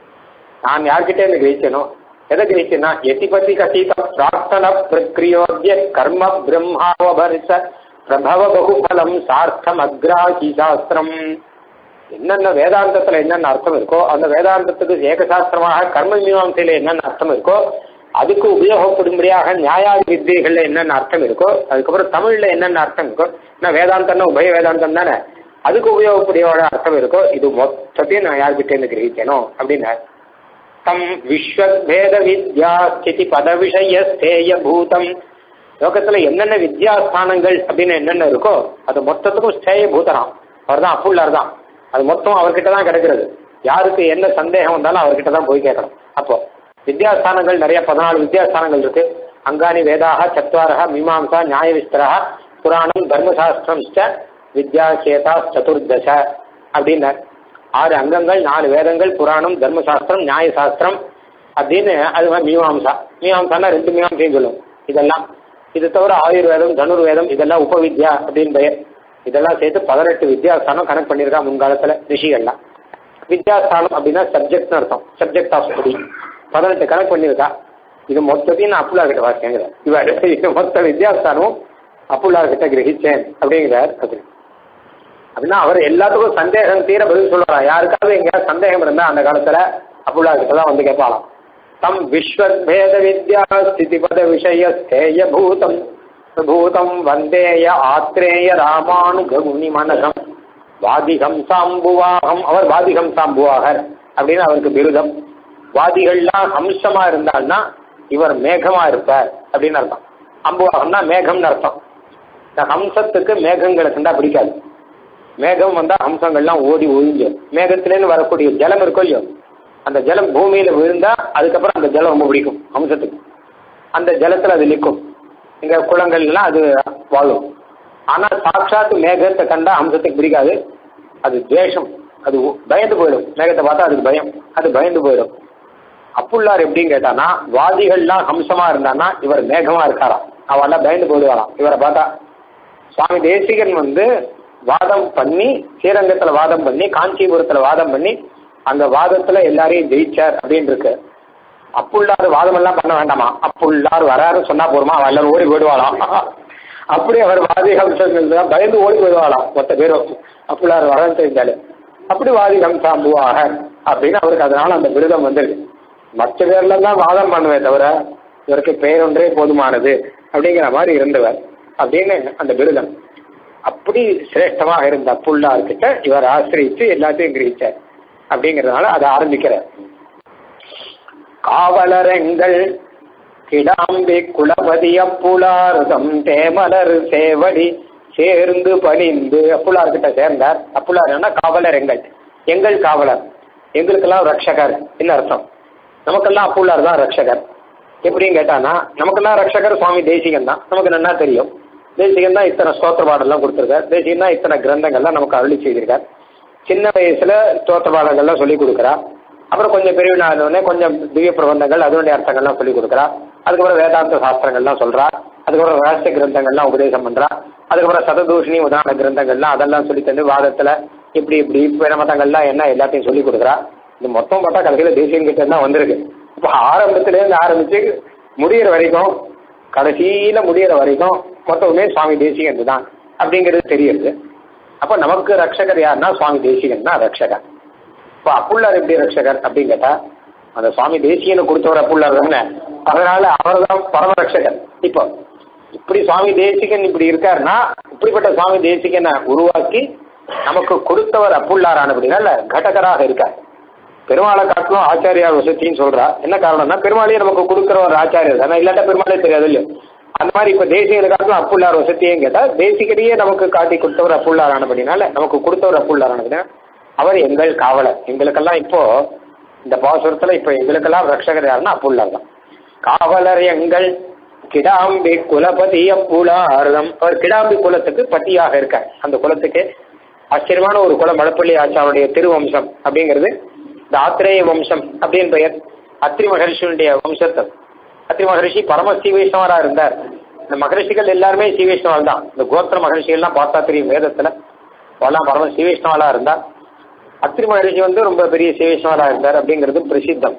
நான் யார்கிட்ட இருந்து கிரகிச்சேனோ எதை கிரகிச்சேன்னா எதிபதி கசித பிரார்த்தன பிரக்ரியோத்ய கர்ம பிரம்மாவபரிச பிரபவ பகுபலம் சார்த்தம் அக்ராஹி சாஸ்திரம் என்னென்ன வேதாந்தத்துல என்னென்ன அர்த்தம் இருக்கோ அந்த வேதாந்தத்துக்கு ஏகசாஸ்திரமாக கர்ம மீமாசையில என்னென்ன அர்த்தம் இருக்கோ அதுக்கு உபயோகப்படும்படியாக நியாயாதி வித்தியைகள்ல என்னென்ன அர்த்தம் இருக்கோ அதுக்கப்புறம் தமிழ்ல என்னென்ன அர்த்தம் இருக்கோ ஏன்னா வேதாந்தம்னா உபய வேதாந்தம் தானே அதுக்கு உபயோகப்படியோட அர்த்தம் இருக்கோ இது மொத்தத்தையும் நான் யார்கிட்ட இருந்து கிரகிக்கனோ அப்படின்னா தம் விஸ்வபேத வித்யா ஸ்திதி பத விஷய ஸ்தேய பூதம் லோகத்துல என்னென்ன வித்யாஸ்தானங்கள் அப்படின்னு என்னென்ன இருக்கோ அது மொத்தத்துக்கும் ஸ்தேய பூதனாம் அவர் தான் அப்புள்ளார் தான் அது மொத்தம் அவர்கிட்ட தான் கிடைக்கிறது யாருக்கு என்ன சந்தேகம் வந்தாலும் அவர்கிட்ட தான் போய் கேட்கணும் அப்போ வித்யாஸ்தானங்கள் நிறைய பதினாலு வித்யாஸ்தானங்கள் இருக்கு அங்கானி வேதாக சத்வாரக மீமாம்சா நியாய விஸ்தரா புராணம் தர்மசாஸ்திரம் வித்யாசேதா சதுர்தச அப்படின்னார் ஆறு அங்கங்கள் நாலு வேதங்கள் புராணம் தர்மசாஸ்திரம் நியாயசாஸ்திரம் அப்படின்னு அது மாதிரி மீமாம்சா மீமாம்சானா ரெண்டு மீமாம்சையும் சொல்லும் இதெல்லாம் இது தவிர ஆயுர்வேதம் தனுர்வேதம் இதெல்லாம் உபவித்யா அப்படின்னு பெயர் இதெல்லாம் சேர்த்து பதினெட்டு வித்யாஸ்தானம் கனெக்ட் பண்ணியிருக்கா முன்காலத்தில் ரிஷிகள்லாம் வித்யாஸ்தானம் அப்படின்னா சப்ஜெக்ட்னு அர்த்தம் சப்ஜெக்ட் ஆஃப் ஸ்டடி பதினெட்டு கனெக்ட் பண்ணியிருக்கா இது மொத்தத்தையும் நான் அப்புல்லா கிட்ட வாசிக்கிறேன் இவர் இது மொத்த வித்யாஸ்தானமும் அப்புல்லா கிட்ட கிரகிச்சேன் அப்படிங்கிறார் அது அப்படின்னா அவர் எல்லாத்துக்கும் சந்தேகம் தீர பதில் சொல்லுவாரா யாருக்காவது எங்கேயாவது சந்தேகம் இருந்தா அந்த காலத்துல அப்புல்லா கிட்ட தான் வந்து கேட்பாளாம் தம் விஸ்வபேத வித்யா ஸ்திதிபத விஷய ஸ்தேய பூதம் பூதம் வந்தேய ஆத்ரேய ராமானுகமுனி மனகம் வாதிகம் சாம்புவாகம் அவர் வாதிகம் சாம்புவாகர் அப்படின்னு அவருக்கு பிருதம் வாதிகள்லாம் ஹம்சமா இருந்தால்னா இவர் மேகமா இருப்பார் அப்படின்னு அர்த்தம் அம்புவாகம்னா மேகம்னு அர்த்தம் இந்த ஹம்சத்துக்கு மேகங்களுக்கு தான் பிடிக்காது மேகம் வந்தா ஹம்சங்கள்லாம் ஓடி ஒழிஞ்சு மேகத்திலேருந்து வரக்கூடிய ஜலம் இருக்கும் இல்லையோ அந்த ஜலம் பூமியில விழுந்தா அதுக்கப்புறம் அந்த ஜலம் ரொம்ப பிடிக்கும் ஹம்சத்துக்கு அந்த ஜலத்துல அது நிற்கும் இங்க குளங்கள்லாம் அது வாழும் ஆனா சாட்சாத் மேகத்தை கண்டா ஹம்சத்துக்கு பிடிக்காது அது துவேஷம் அது பயந்து போயிடும் மேகத்தை பார்த்தா அதுக்கு பயம் அது பயந்து போயிடும் அப்புள்ளார் எப்படின்னு கேட்டானா வாதிகள்லாம் ஹம்சமா இருந்தானா இவர் மேகமா இருக்காராம் அவெல்லாம் பயந்து போயிடுவாராம் இவரை பார்த்தா சுவாமி தேசிகன் வந்து வாதம் பண்ணி ஸ்ரீரங்கத்துல வாதம் பண்ணி காஞ்சிபுரத்துல வாதம் பண்ணி அந்த வாதத்துல எல்லாரையும் ஜெயிச்சார் அப்படின்னு இருக்கு அப்புள்ளார் வாதம் எல்லாம் பண்ண வேண்டாமா அப்புள்ளார் வராரு சொன்னா போருமா அவ எல்லாரும் ஓடி போயிடுவாளாம் அப்படி அவர் வாதி ஹம்சங்கள் தான் பயந்து ஓடி போயிடுவாளாம் மொத்த பேரும் அப்புள்ளார் வரன்னு தெரிஞ்சாலே அப்படி வாதி ஹம்சாம்புவாக அப்படின்னு அவருக்கு அதனால அந்த விருதம் வந்திருக்கு மற்ற பேர்ல தான் வாதம் பண்ணுவே தவிர இவருக்கு பெயர் ஒன்றே போதுமானது அப்படிங்கிற மாதிரி இருந்தவர் அப்படின்னு அந்த விருதம் அப்படி சிரேஷ்டமாக இருந்த அப்புள்ளார்கிட்ட இவர் ஆசிரியிச்சு எல்லாத்தையும் கிரகிச்சார் அப்படிங்கிறதுனால அதை ஆரம்பிக்கிறார் காவலரெங்கள் கிடாம்பி குலபதி அப்புலார்தம் தேமலர் சேவடி சேர்ந்து பணிந்து அப்புலார்கிட்ட சேர்ந்தார் அப்புலார்னா காவலர் எங்கள் எங்கள் காவலர் எங்களுக்கெல்லாம் ரட்சகர் என்ன அர்த்தம் நமக்கெல்லாம் அப்புலார் தான் ரட்சகர் எப்படின்னு கேட்டானா நமக்கெல்லாம் ரட்சகர் சுவாமி தேசிகன் தான் நமக்கு நல்லா தெரியும் தேசிகன் தான் இத்தனை ஸ்தோத்திர பாடல்லாம் கொடுத்துருக்கார் தேசிகன் தான் இத்தனை கிரந்தங்கள்லாம் நமக்கு அருளி செய்திருக்கார் சின்ன வயசுல ஸ்தோத்திர பாடங்கள்லாம் சொல்லி கொடுக்குறா அப்புறம் கொஞ்சம் பெரியவனானோடனே கொஞ்சம் திவ்ய பிரபந்தங்கள் அதனுடைய அர்த்தங்கள்லாம் சொல்லி கொடுக்குறா அதுக்கப்புறம் வேதாந்த சாஸ்திரங்கள்லாம் சொல்றா அதுக்கப்புறம் ரகசிய கிரந்தங்கள்லாம் உபதேசம் பண்றா அதுக்கப்புறம் சததூஷணி உதாரண கிரந்தங்கள்லாம் அதெல்லாம் சொல்லி தந்து வாதத்துல இப்படி இப்படி பிற மதங்கள்லாம் என்ன எல்லாத்தையும் சொல்லி கொடுக்குறா இது மொத்தம் பார்த்தா கடைசியில் தேசியம் கிட்ட தான் வந்திருக்கு இப்போ ஆரம்பத்திலேருந்து ஆரம்பிச்சு முடியிற வரைக்கும் கடைசியில முடியிற வரைக்கும் மொத்தமே சுவாமி தேசிகன் தான் அப்படிங்கிறது தெரியுது அப்போ நமக்கு ரட்சகர் யாருன்னா சுவாமி தேசிகன் தான் ரட்சகர் இப்போ அப்புள்ளார் எப்படி ரட்சகர் அப்படின்னு கேட்டா அந்த சுவாமி தேசியனை கொடுத்தவர் அப்புள்ளார் தானே அதனால அவர் தான் பரம ரட்சகர் இப்போ இப்படி சுவாமி தேசிகன் இப்படி இருக்காருன்னா இப்படிப்பட்ட சுவாமி தேசிகனை உருவாக்கி நமக்கு கொடுத்தவர் அப்புள்ளாரானபடினால கடகராக இருக்கார் பெருமாளை காட்டிலும் ஆச்சாரியா வசத்தின்னு சொல்றா என்ன காரணம்னா பெருமாளையே நமக்கு கொடுக்குற ஒரு ஆச்சாரியர் தானே இல்லாட்டா பெருமாளே தெரியாது இல்லையோ அந்த மாதிரி இப்போ தேசிகனை காட்டிலும் அப்புள்ளார் வசத்தியும் கேட்டா தேசிகரையே நமக்கு காட்டி கொடுத்தவர் அப்புள்ளார் ஆனபடினால நமக்கு கொடுத்தவர் அப்புள்ளார் ஆனபடினா அவர் எங்கள் காவலர் எங்களுக்கெல்லாம் இப்போ இந்த பாசுரத்துல இப்போ எங்களுக்கெல்லாம் ரட்சகர் யாருன்னா அப்புள்ளார் தான் காவலர் எங்கள் கிடாம்பி குலபதி அப்புலாரதம் அவர் கிடாம்பி குலத்துக்கு பத்தியாக இருக்கார் அந்த குலத்துக்கு ஆச்சரியமான ஒரு குலம் மடப்பள்ளி ஆச்சாருடைய திருவம்சம் அப்படிங்கிறது இந்த ஆத்திரேய வம்சம் அப்படின்னு பெயர் அத்ரி மகர்ஷியுடைய வம்சத்தை அத்ரி மகர்ஷி பரம ஸ்ரீவைஷ்ணவரா இருந்தார் இந்த மகர்ஷிகள் எல்லாருமே ஸ்ரீவைஷ்ணவர் தான் இந்த கோத்திர மகர்ஷிகள்லாம் பார்த்தா தெரியும் வேதத்துல அவெல்லாம் பரம ஸ்ரீவைஷ்ணவரா இருந்தா அத்ரி மகர்ஷி வந்து ரொம்ப பெரிய ஸ்ரீவைஷ்ணவரா இருந்தார் அப்படிங்கிறது பிரசித்தம்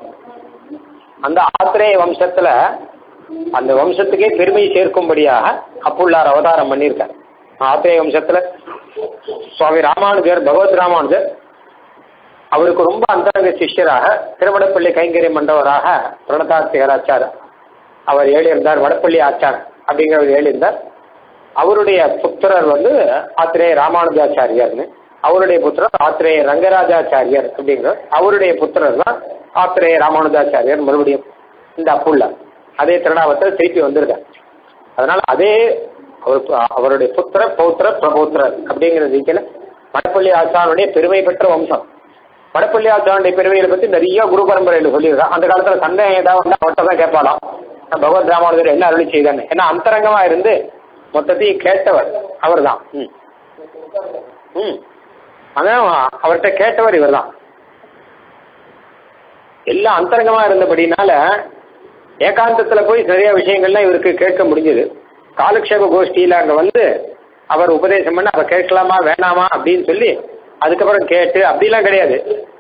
அந்த ஆத்திரேய வம்சத்துல அந்த வம்சத்துக்கே பெருமை சேர்க்கும்படியாக அப்புள்ளார் அவதாரம் பண்ணியிருக்கார் ஆத்திரேய வம்சத்துல சுவாமி ராமானுஜர் பகவத் ராமானுஜர் அவருக்கு ரொம்ப அந்தரங்க சிஷ்யராக திருவடப்பள்ளி கைங்கரிய மண்டவராக பிரணதாத்திகராச்சார் அவர் எழுதியிருந்தார் வடப்பள்ளி ஆச்சார் அப்படிங்கிறவர் எழுதியிருந்தார் அவருடைய புத்திரர் வந்து ஆத்திரேய ராமானுஜாச்சாரியர்னு அவருடைய புத்திரர் ஆத்திரேய ரங்கராஜாச்சாரியர் அப்படிங்கிறார் அவருடைய புத்திரர் தான் ஆத்திரேய ராமானுஜாச்சாரியர் மறுபடியும் இந்த அப்புள்ள அதே திருநாவத்தில் திருப்பி வந்திருக்கார் அதனால அதே அவர் அவருடைய புத்திர பௌத்திர பிரபௌத்திரர் அப்படிங்கிற ரீதியில் மடப்பள்ளி ஆச்சாரனுடைய பெருமை பெற்ற வம்சம் மடப்பள்ளி ஆச்சாரனுடைய பெருமைகளை பத்தி நிறைய குரு பரம்பரையில் சொல்லியிருக்கான் அந்த காலத்துல சந்தேகம் ஏதாவது வந்து அவர்கிட்ட தான் கேட்பாளாம் பகவத் ராமானுஜர் என்ன அருளி செய்தான்னு ஏன்னா அந்தரங்கமா இருந்து மொத்தத்தையும் கேட்டவர் அவர் தான் ம் ம் அதான் அவர்கிட்ட கேட்டவர் இவர் தான் எல்லாம் அந்தரங்கமா இருந்தபடினால ஏகாந்தத்துல போய் நிறைய விஷயங்கள்லாம் இவருக்கு கேட்க முடிஞ்சது காலக்ஷேப கோஷ்டியில அங்க வந்து அவர் உபதேசம் பண்ண அதை கேட்கலாமா வேணாமா அப்படின்னு சொல்லி அதுக்கப்புறம் கேட்டு அப்படிலாம் கிடையாது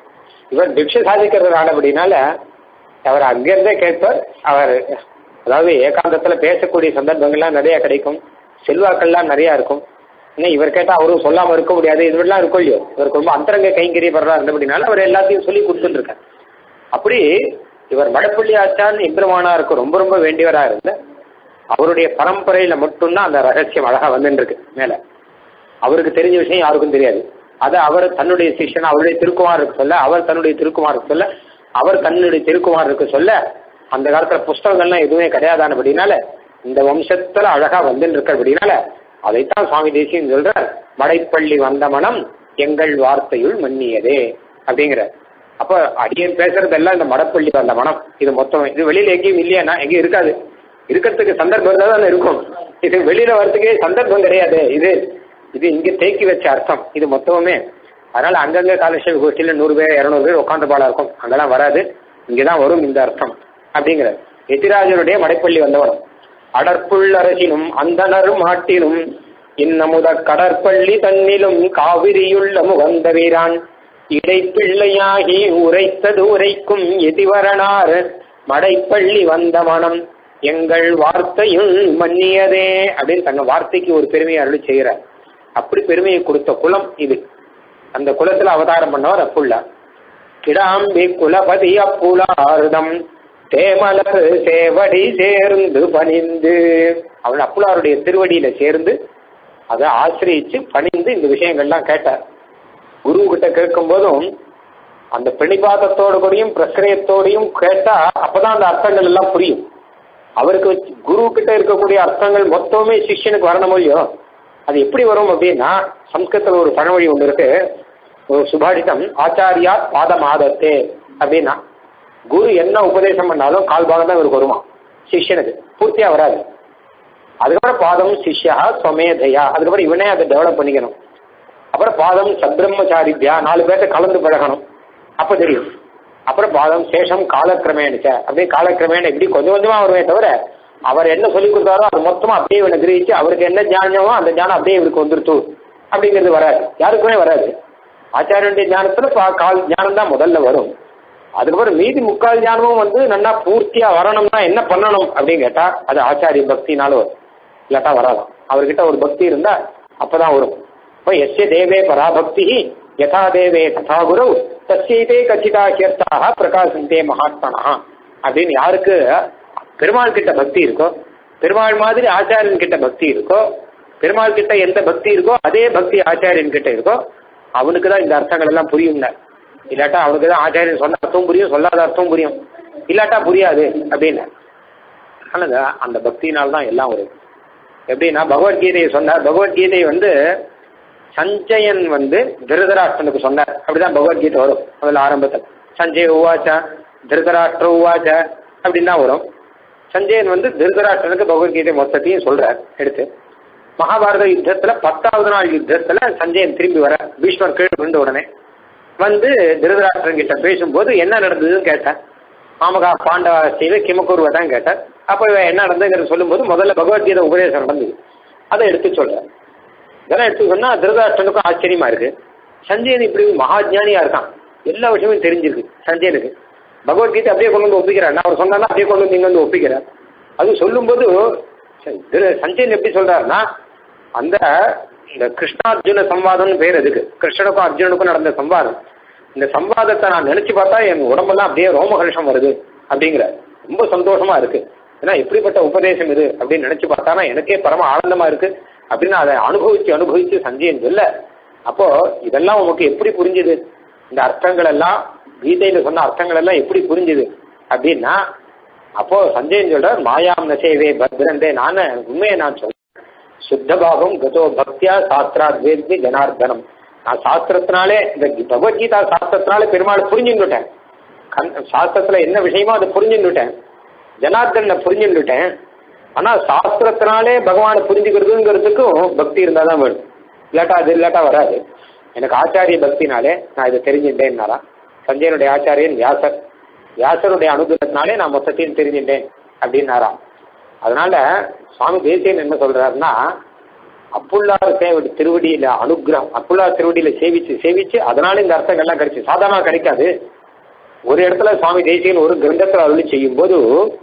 இவர் பிக்ஷ சாதிக்கிறது ஆனபடினால அவர் அங்கிருந்தே கேட்பார் அவர் அதாவது ஏகாந்தத்துல பேசக்கூடிய சந்தர்ப்பங்கள்லாம் நிறைய கிடைக்கும் செல்வாக்கள்லாம் நிறைய இருக்கும் இன்னும் இவர் கேட்டால் அவரும் சொல்லாம இருக்க முடியாது இதுவெல்லாம் இருக்கும் இல்லையோ இவருக்கு ரொம்ப அந்தரங்க கைங்கரியப்படுறா இருந்தபடினால அவர் எல்லாத்தையும் சொல்லி கொடுத்துருக்கார் அப்படி இவர் மடப்பள்ளி ஆச்சான் எம்பெருமானாருக்கு ரொம்ப ரொம்ப வேண்டியவராக இருந்த அவருடைய பரம்பரையில மட்டும்தான் அந்த ரகசியம் அழகா வந்துட்டு இருக்கு மேல அவருக்கு தெரிஞ்ச விஷயம் யாருக்கும் தெரியாது அதை அவர் தன்னுடைய சிஷ்யன் அவருடைய திருக்குமாருக்கு சொல்ல அவர் தன்னுடைய திருக்குமாருக்கு சொல்ல அவர் தன்னுடைய திருக்குமாருக்கு சொல்ல அந்த காலத்துல புஸ்தகங்கள்லாம் எதுவுமே கிடையாதானபடினால இந்த வம்சத்துல அழகா வந்துட்டு இருக்கிறபடினால அதைத்தான் சுவாமி தேசியம் சொல்றார் மடைப்பள்ளி வந்த மனம் எங்கள் வார்த்தையுள் மன்னியதே அப்படிங்கிற அப்ப அடியன் பேசுறதெல்லாம் இந்த மடப்பள்ளி வந்த மனம் இது மொத்தம் இது வெளியில எங்கேயும் இல்லையானா எங்கேயும் இருக்காது இருக்கிறதுக்கு சந்தர்ப்பம் தான் இருக்கும் இது வெளியில வர்றதுக்கே சந்தர்ப்பம் கிடையாது இது இது இங்க தேக்கி வச்ச அர்த்தம் இது மொத்தமுமே அதனால அங்கங்க காலக்ஷேப கோஷ்டியில நூறு பேர் இரநூறு பேர் உட்காந்து பாடா இருக்கும் அங்கெல்லாம் வராது இங்கதான் வரும் இந்த அர்த்தம் அப்படிங்கிற எதிராஜருடைய மடைப்பள்ளி வந்தவனம் அடற்புள் அரசினும் அந்தனர் மாட்டிலும் இன்னமுத கடற்பள்ளி தன்னிலும் காவிரியுள்ள முகந்த வீரான் இடைப்பிள்ளையாகி உரைத்தது உரைக்கும் எதிவரனார் மடைப்பள்ளி வந்த மனம் எங்கள் வார்த்தையும் மன்னியதே அப்படின்னு தங்க வார்த்தைக்கு ஒரு பெருமையை அருளி செய்கிறார் அப்படி பெருமையை கொடுத்த குலம் இது அந்த குலத்துல அவதாரம் பண்ணவர் அப்புள்ளா கிடாம்பி குலபதி அப்புலாருதம் தேமலர் சேவடி சேர்ந்து பணிந்து அவள் அப்புலாருடைய திருவடியில சேர்ந்து அதை ஆசிரியிச்சு பணிந்து இந்த விஷயங்கள்லாம் கேட்டார் குரு கிட்ட கேட்கும் போதும் அந்த பிணிபாதத்தோடு கூடயும் பிரசிரயத்தோடையும் கேட்டா அப்பதான் அந்த அர்த்தங்கள் எல்லாம் புரியும் அவருக்கு குரு கிட்ட இருக்கக்கூடிய அர்த்தங்கள் மொத்தமே சிஷ்யனுக்கு வரணும் இல்லையோ அது எப்படி வரும் அப்படின்னா சம்ஸ்கிருதத்தில் ஒரு பழமொழி ஒன்று இருக்கு ஒரு சுபாடிதம் ஆச்சாரியா பாதம் ஆதத்தே அப்படின்னா குரு என்ன உபதேசம் பண்ணாலும் கால் பாகம் தான் இவருக்கு வருமா சிஷ்யனுக்கு பூர்த்தியா வராது அதுக்கப்புறம் பாதம் சிஷ்யா ஸ்வமேதையா அதுக்கப்புறம் இவனே அதை டெவலப் பண்ணிக்கணும் அப்புறம் பாதம் சத்பிரம்மச்சாரித்யா நாலு பேர்த்த கலந்து பழகணும் அப்ப தெரியும் அப்புறம் பாதம் சேஷம் காலக்கிரமேனுச்ச அப்படியே காலக்கிரமேன இப்படி கொஞ்சம் கொஞ்சமா வருமே தவிர அவர் என்ன சொல்லி கொடுத்தாரோ அது மொத்தமா அப்படியே இவனை கிரகிச்சு அவருக்கு என்ன ஞானமோ அந்த ஞானம் அப்படியே இவருக்கு வந்துருத்து அப்படிங்கிறது வராது யாருக்குமே வராது ஆச்சாரியனுடைய ஞானத்துல பா- கால் ஞானம் தான் முதல்ல வரும் அதுக்கப்புறம் மீதி முக்கால் ஞானமும் வந்து நல்லா பூர்த்தியா வரணும்னா என்ன பண்ணணும் அப்படின்னு கேட்டா அது ஆச்சாரிய பக்தினால வரும் இல்லாட்டா வராதாம் அவர்கிட்ட ஒரு பக்தி இருந்தா அப்பதான் வரும் இப்போ எஸ்ய தேவே பராபக்தி யதா தேவே ததா குரு தஸ்யைதே கச்சிதா கீர்த்தாக பிரகாசந்தே மகாத்மனா அப்படின்னு யாருக்கு பெருமாள் கிட்ட பக்தி இருக்கோ பெருமாள் மாதிரி ஆச்சாரியன் கிட்ட பக்தி இருக்கோ பெருமாள் கிட்ட எந்த பக்தி இருக்கோ அதே பக்தி ஆச்சாரியன் கிட்ட இருக்கோ அவனுக்கு தான் இந்த அர்த்தங்கள் எல்லாம் புரியும்ல இல்லாட்டா அவனுக்கு தான் ஆச்சாரியன் சொன்ன அர்த்தம் புரியும் சொல்லாத அர்த்தம் புரியும் இல்லாட்டா புரியாது அப்படின்னு அதனால அந்த பக்தியினால் தான் எல்லாம் வருது எப்படின்னா பகவத்கீதையை சொன்னார் பகவத்கீதை வந்து சஞ்சயன் வந்து திருதராஷ்டனுக்கு சொன்னார் அப்படிதான் பகவத்கீதை வரும் முதல்ல ஆரம்பத்தில் சஞ்சய் உவாச்சா திருதராஷ்டிர உவாச்ச அப்படின்னு தான் வரும் சஞ்சயன் வந்து திருதராஷ்டனுக்கு பகவத்கீதை மொத்தத்தையும் சொல்றார் எடுத்து மகாபாரத யுத்தத்துல பத்தாவது நாள் யுத்தத்துல சஞ்சயன் திரும்பி வர பீஷ்மர் கீழ் விழுந்த உடனே வந்து திருதராஷ்டிரன் கிட்ட பேசும்போது என்ன நடந்ததுன்னு கேட்டேன் மாமகா பாண்டவ செய்த கிமக்குருவை தான் கேட்டார் அப்போ இவன் என்ன நடந்ததுங்கிறது சொல்லும்போது முதல்ல பகவத்கீதை உபதேசம் நடந்தது அதை எடுத்து சொல்றேன் இதெல்லாம் எடுத்து சொன்னா திருதராஷ்டனுக்கும் ஆச்சரியமா இருக்கு சஞ்சயன் இப்படி மகாஜானியா இருக்கான் எல்லா விஷயமும் தெரிஞ்சிருக்கு சஞ்சயனுக்கு பகவத்கீதை அப்படியே கொண்டு வந்து ஒப்பிக்கிறார் நான் அவர் சொன்னா அப்படியே கொண்டு வந்து இங்க வந்து ஒப்பிக்கிறார் அது சொல்லும்போது சரி, திரு- சஞ்சயன் எப்படி சொல்றாருன்னா அந்த இந்த கிருஷ்ணார்ஜுன சம்வாதம்னு பேர் அதுக்கு கிருஷ்ணனுக்கும் அர்ஜுனனுக்கும் நடந்த சம்வாதம் இந்த சம்வாதத்தை நான் நினைச்சு பார்த்தா என் உடம்பெல்லாம் அப்படியே ரோமஹர்ஷம் வருது அப்படிங்கிற ரொம்ப சந்தோஷமா இருக்கு ஏன்னா எப்படிப்பட்ட உபதேசம் இது அப்படின்னு நினைச்சு பார்த்தானா எனக்கே பரம ஆனந்தமா இருக்கு அப்படின்னு அதை அனுபவிச்சு அனுபவிச்சு சஞ்சயன் சொல்ல அப்போ இதெல்லாம் உனக்கு எப்படி புரிஞ்சுது இந்த அர்த்தங்கள் எல்லாம் கீதையில சொன்ன அர்த்தங்கள் எல்லாம் எப்படி புரிஞ்சுது அப்படின்னா அப்போ சஞ்சயன் சொல்றார் மாயாம் நசேவே பத்ரந்தே நான் உண்மையை நான் சொல்றேன் சுத்த பாகம் கதோ பக்தியா சாஸ்திராத் வேத்வி ஜனார்தனம் நான் சாஸ்திரத்தினாலே இந்த பகவத்கீதா சாஸ்திரத்தினாலே பெருமாள் புரிஞ்சுட்டுட்டேன் கண் சாஸ்திரத்துல என்ன விஷயமோ அதை புரிஞ்சுட்டுட்டேன் ஜனார்தனை புரிஞ்சுட்டுட்டேன் ஆனா சாஸ்திரத்தினாலே பகவானை புரிஞ்சுக்கிறதுங்கிறதுக்கும் பக்தி இருந்தால் தான் வேணும் இல்லாட்டா அது இல்லாட்டா வராது எனக்கு ஆச்சாரிய பக்தினாலே நான் இதை தெரிஞ்சுட்டேன்னாரா சஞ்சயனுடைய ஆச்சாரியன் வியாசர் வியாசருடைய அனுகிரகத்தினாலே நான் மொத்தத்தையும் தெரிஞ்சுட்டேன் அப்படின்னாராம் அதனால சுவாமி தேசியன் என்ன சொல்றாருன்னா அப்புள்ளார் சேவடி திருவடியில அனுகிரகம் அப்புள்ளார் திருவடியில சேவிச்சு சேவிச்சு அதனால இந்த அர்த்தங்கள்லாம் கிடைச்சு சாதாரண கிடைக்காது ஒரு இடத்துல சுவாமி தேசியன் ஒரு கிரந்தத்தில் அருளி செய்யும் போது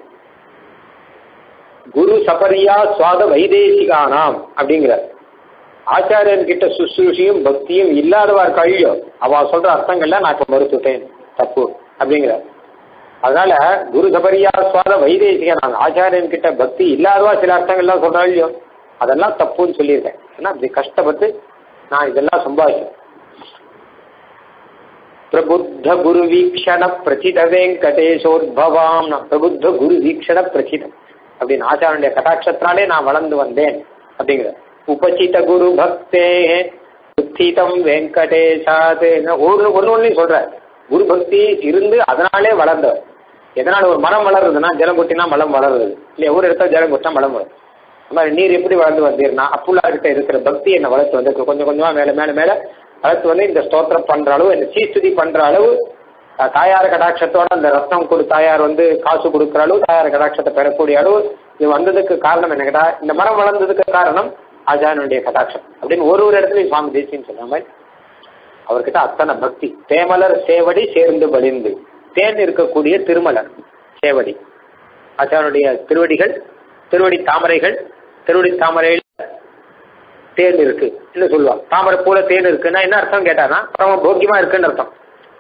குரு சபரியா சுவாத வைதேசிகானாம் அப்படிங்கிறார் ஆச்சாரியன் கிட்ட சுசுஷியும் பக்தியும் இல்லாதவார் கழியோ அவ சொல்ற அர்த்தங்கள்ல நான் இப்ப மறுத்துட்டேன் தப்பு அப்படிங்கிறார் அதனால குரு சபரியா சுவாத வைதேசிகானாம் ஆச்சாரியன் கிட்ட பக்தி இல்லாதவா சில அர்த்தங்கள்லாம் சொல்றாள் அதெல்லாம் தப்புன்னு சொல்லியிருக்கேன் ஏன்னா அப்படி கஷ்டப்பட்டு நான் இதெல்லாம் சம்பாதிச்சேன் பிரபுத்த குரு வீக்ஷண பிரச்சித வெங்கடேஷோத்பவாம் பிரபுத்த குரு வீக்ஷண பிரச்சிதம் அப்படின்னு ஆச்சாரனுடைய கட்டாட்சத்தினாலே நான் வளர்ந்து வந்தேன் அப்படிங்கிற உபசித குரு பக்தே உத்திதம் வெங்கடேஷாத் ஒன்று ஒன்று ஒன்றையும் சொல்ற குரு பக்தி இருந்து அதனாலே வளர்ந்தவர் எதனால ஒரு மரம் வளருதுன்னா ஜலம் கொட்டினா மலம் வளருது இல்லையா ஒரு இடத்துல ஜலம் கொட்டினா மலம் வரும் அந்த மாதிரி நீர் எப்படி வளர்ந்து வந்தீர்னா அப்புல்லா கிட்ட இருக்கிற பக்தி என்னை வளர்த்து வந்திருக்கு கொஞ்சம் கொஞ்சமா மேல மேல மேல வளர்த்து வந்து இந்த ஸ்தோத்திரம் பண்ற அளவு இந்த சீஸ்துதி பண்ற அளவு அஹ், தாயார் கடாட்சத்தோட அந்த ரத்னம் கொடு தாயார் வந்து காசு கொடுக்குற அளவு தாயார் கடாட்சத்தை பெறக்கூடிய அளவு இது வந்ததுக்கு காரணம் என்ன கேட்டா இந்த மரம் வளர்ந்ததுக்கு காரணம் ஆச்சாரனுடைய கடாட்சம் அப்படின்னு ஒரு ஒரு இடத்துலையும் சுவாமி தேசியன்னு சொன்ன மாதிரி அவர்கிட்ட அத்தனை பக்தி தேமலர் சேவடி சேர்ந்து வலிந்து தேன் இருக்கக்கூடிய திருமலர் சேவடி ஆச்சாரனுடைய திருவடிகள் திருவடி தாமரைகள் திருவடி தாமரையில் தேன் இருக்கு என்ன சொல்லுவாங்க தாமரை பூல தேன் இருக்குன்னா என்ன அர்த்தம் கேட்டானா பரம போக்கியமா இருக்குன்னு அர்த்தம்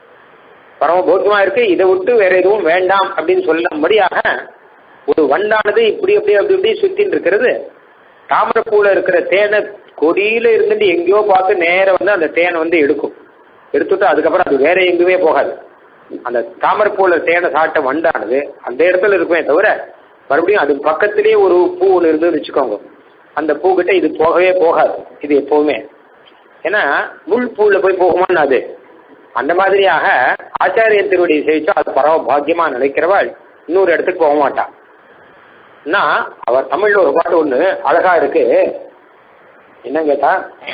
பரம போக்கியமா இருக்கு இதை விட்டு வேற எதுவும் வேண்டாம் அப்படின்னு சொல்லும்படியாக ஒரு வண்டானது இப்படி அப்படி அப்படி இப்படி சுத்தின்னு இருக்கிறது தாமரை பூல இருக்கிற தேனை கொடியில இருந்துட்டு எங்கேயோ பார்த்து நேரா வந்து அந்த தேனை வந்து எடுக்கும் எடுத்துட்டு அதுக்கப்புறம் அது வேற எங்குமே போகாது அந்த தாமரை பூல தேனை சாப்பிட்ட வண்டானது அந்த இடத்துல இருக்குமே தவிர மறுபடியும் அது பக்கத்திலேயே ஒரு பூ ஒன்று இருந்ததுன்னு வச்சுக்கோங்க அந்த பூக்கிட்ட இது போகவே போகாது இது எப்பவுமே ஏன்னா முள் பூவில் போய் போகுமான்னு அது அந்த மாதிரியாக ஆச்சாரியன் திருவடியை சேவிச்சா அது பரவ பாக்கியமா நினைக்கிறவள் இன்னொரு இடத்துக்கு போக மாட்டான் ஏன்னா அவர் தமிழ்ல ஒரு பாட்டு ஒண்ணு அழகா இருக்கு என்ன கேட்டா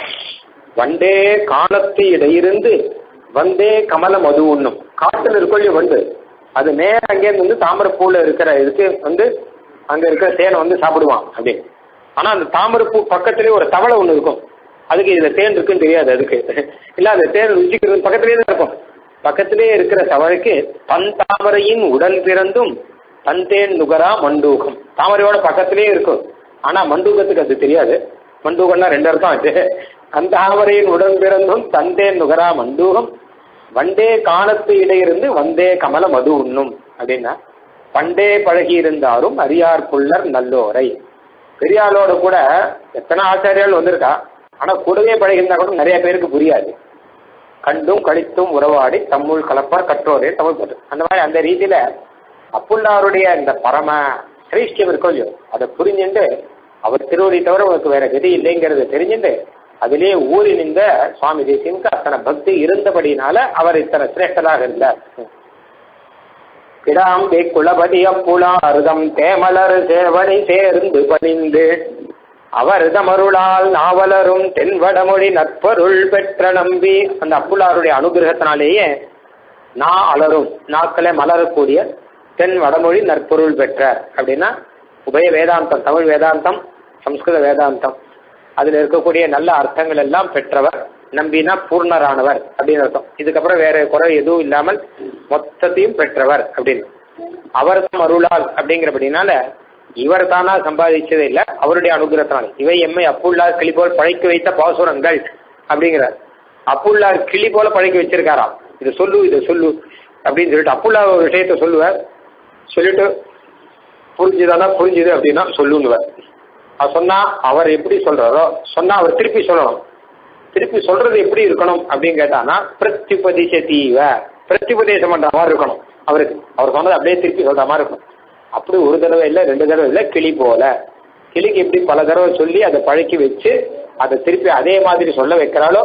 வண்டே காலத்து இடையிருந்து வந்தே கமல மது உண்ணும் காட்டுல இருக்கொள்ளி வண்டு அது நேரம் அங்கேருந்து வந்து தாமரைப்பூல இருக்கிற இதுக்கு வந்து அங்க இருக்கிற தேனை வந்து சாப்பிடுவான் அப்படி ஆனா அந்த தாமரைப்பூ பக்கத்திலேயே ஒரு தவளை ஒண்ணு இருக்கும் அதுக்கு இதுல தேன் இருக்குன்னு தெரியாது அதுக்கு இல்ல அந்த தேன் ருச்சிக்கிறது பக்கத்திலேயே தான் இருக்கும் பக்கத்திலேயே இருக்கிற தவளைக்கு தன் தாமரையின் உடன் பிறந்தும் தன் தேன் நுகரா மண்டூகம் தாமரையோட பக்கத்திலேயே இருக்கும் ஆனா மண்டூகத்துக்கு அது தெரியாது மண்டூகம்னா ரெண்டு அர்த்தம் ஆச்சு அந்த தாமரையின் உடன் பிறந்தும் தந்தேன் நுகரா மண்டூகம் வண்டே காலத்து இடையிருந்து வந்தே கமல மது உண்ணும் அப்படின்னா பண்டே பழகி இருந்தாரும் அரியார் புள்ளர் நல்லோரை பெரியாளோட கூட எத்தனை ஆச்சாரியால் வந்திருக்கா ஆனா கூடவே பழகிருந்தா கூட நிறைய பேருக்கு புரியாது கண்டும் கழித்தும் உறவாடி தம்முள் கலப்பார் கற்றோரே தமிழ் பற்று அந்த மாதிரி அந்த ரீதியில அப்புல்லாருடைய இந்த பரம சிரேஷ்டியம் இருக்கோ இல்லையோ அதை புரிஞ்சுட்டு அவர் திருவடி தவிர உனக்கு வேற கதி இல்லைங்கிறத தெரிஞ்சுட்டு அதிலேயே ஊறி நின்ற சுவாமி தேசியனுக்கு அத்தனை பக்தி இருந்தபடினால அவர் இத்தனை சிரேஷ்டராக இருந்தார் கிடாம்பி குலபதி அப்புலா அருதம் தேமலர் சேவடி சேர்ந்து பணிந்து அவர்தம் அருளால் நாவலரும் தென்வடமொழி நற்பொருள் பெற்ற நம்பி அந்த அப்புலாருடைய அனுகிரகத்தினாலேயே நா அலரும் நாக்களே மலரக்கூடிய தென் வடமொழி நற்பொருள் பெற்ற அப்படின்னா உபய வேதாந்தம் தமிழ் வேதாந்தம் சம்ஸ்கிருத வேதாந்தம் அதில் இருக்கக்கூடிய நல்ல அர்த்தங்கள் எல்லாம் பெற்றவர் நம்பினா பூர்ணரானவர் அப்படின்னு அர்த்தம் இதுக்கப்புறம் வேற குறை எதுவும் இல்லாமல் மொத்தத்தையும் பெற்றவர் அப்படின்னு அவர் அருளால் அப்படிங்கிறபடினால இவர் தானா சம்பாதிச்சதே இல்லை அவருடைய அனுகிரகத்தினால இவை எம்மை அப்புள்ளார் கிளி போல் பழைக்க வைத்த பாசுரங்கள் அப்படிங்கிறார் அப்புள்ளார் கிளி போல பழைக்க வச்சிருக்காராம் இதை சொல்லு இதை சொல்லு அப்படின்னு சொல்லிட்டு அப்புள்ளார் ஒரு விஷயத்த சொல்லுவார் சொல்லிட்டு புரிஞ்சுதானா புரிஞ்சுது அப்படின்னா சொல்லுன்னுவார் அது சொன்னா அவர் எப்படி சொல்றாரோ சொன்னா அவர் திருப்பி சொல்லணும் திருப்பி சொல்றது எப்படி இருக்கணும் அப்படின்னு கேட்டானா பிரத்யுபதிசதீவ பிரத்யுபதேசம் பண்ற மாதிரி இருக்கணும் அவருக்கு அவர் சொன்னது அப்படியே திருப்பி சொல்ற மாதிரி இருக்கும் அப்படி ஒரு தடவை இல்லை ரெண்டு தடவை இல்லை கிளி போல கிளிக்கு எப்படி பல தடவை சொல்லி அதை பழக்கி வச்சு அதை திருப்பி அதே மாதிரி சொல்ல வைக்கிறாளோ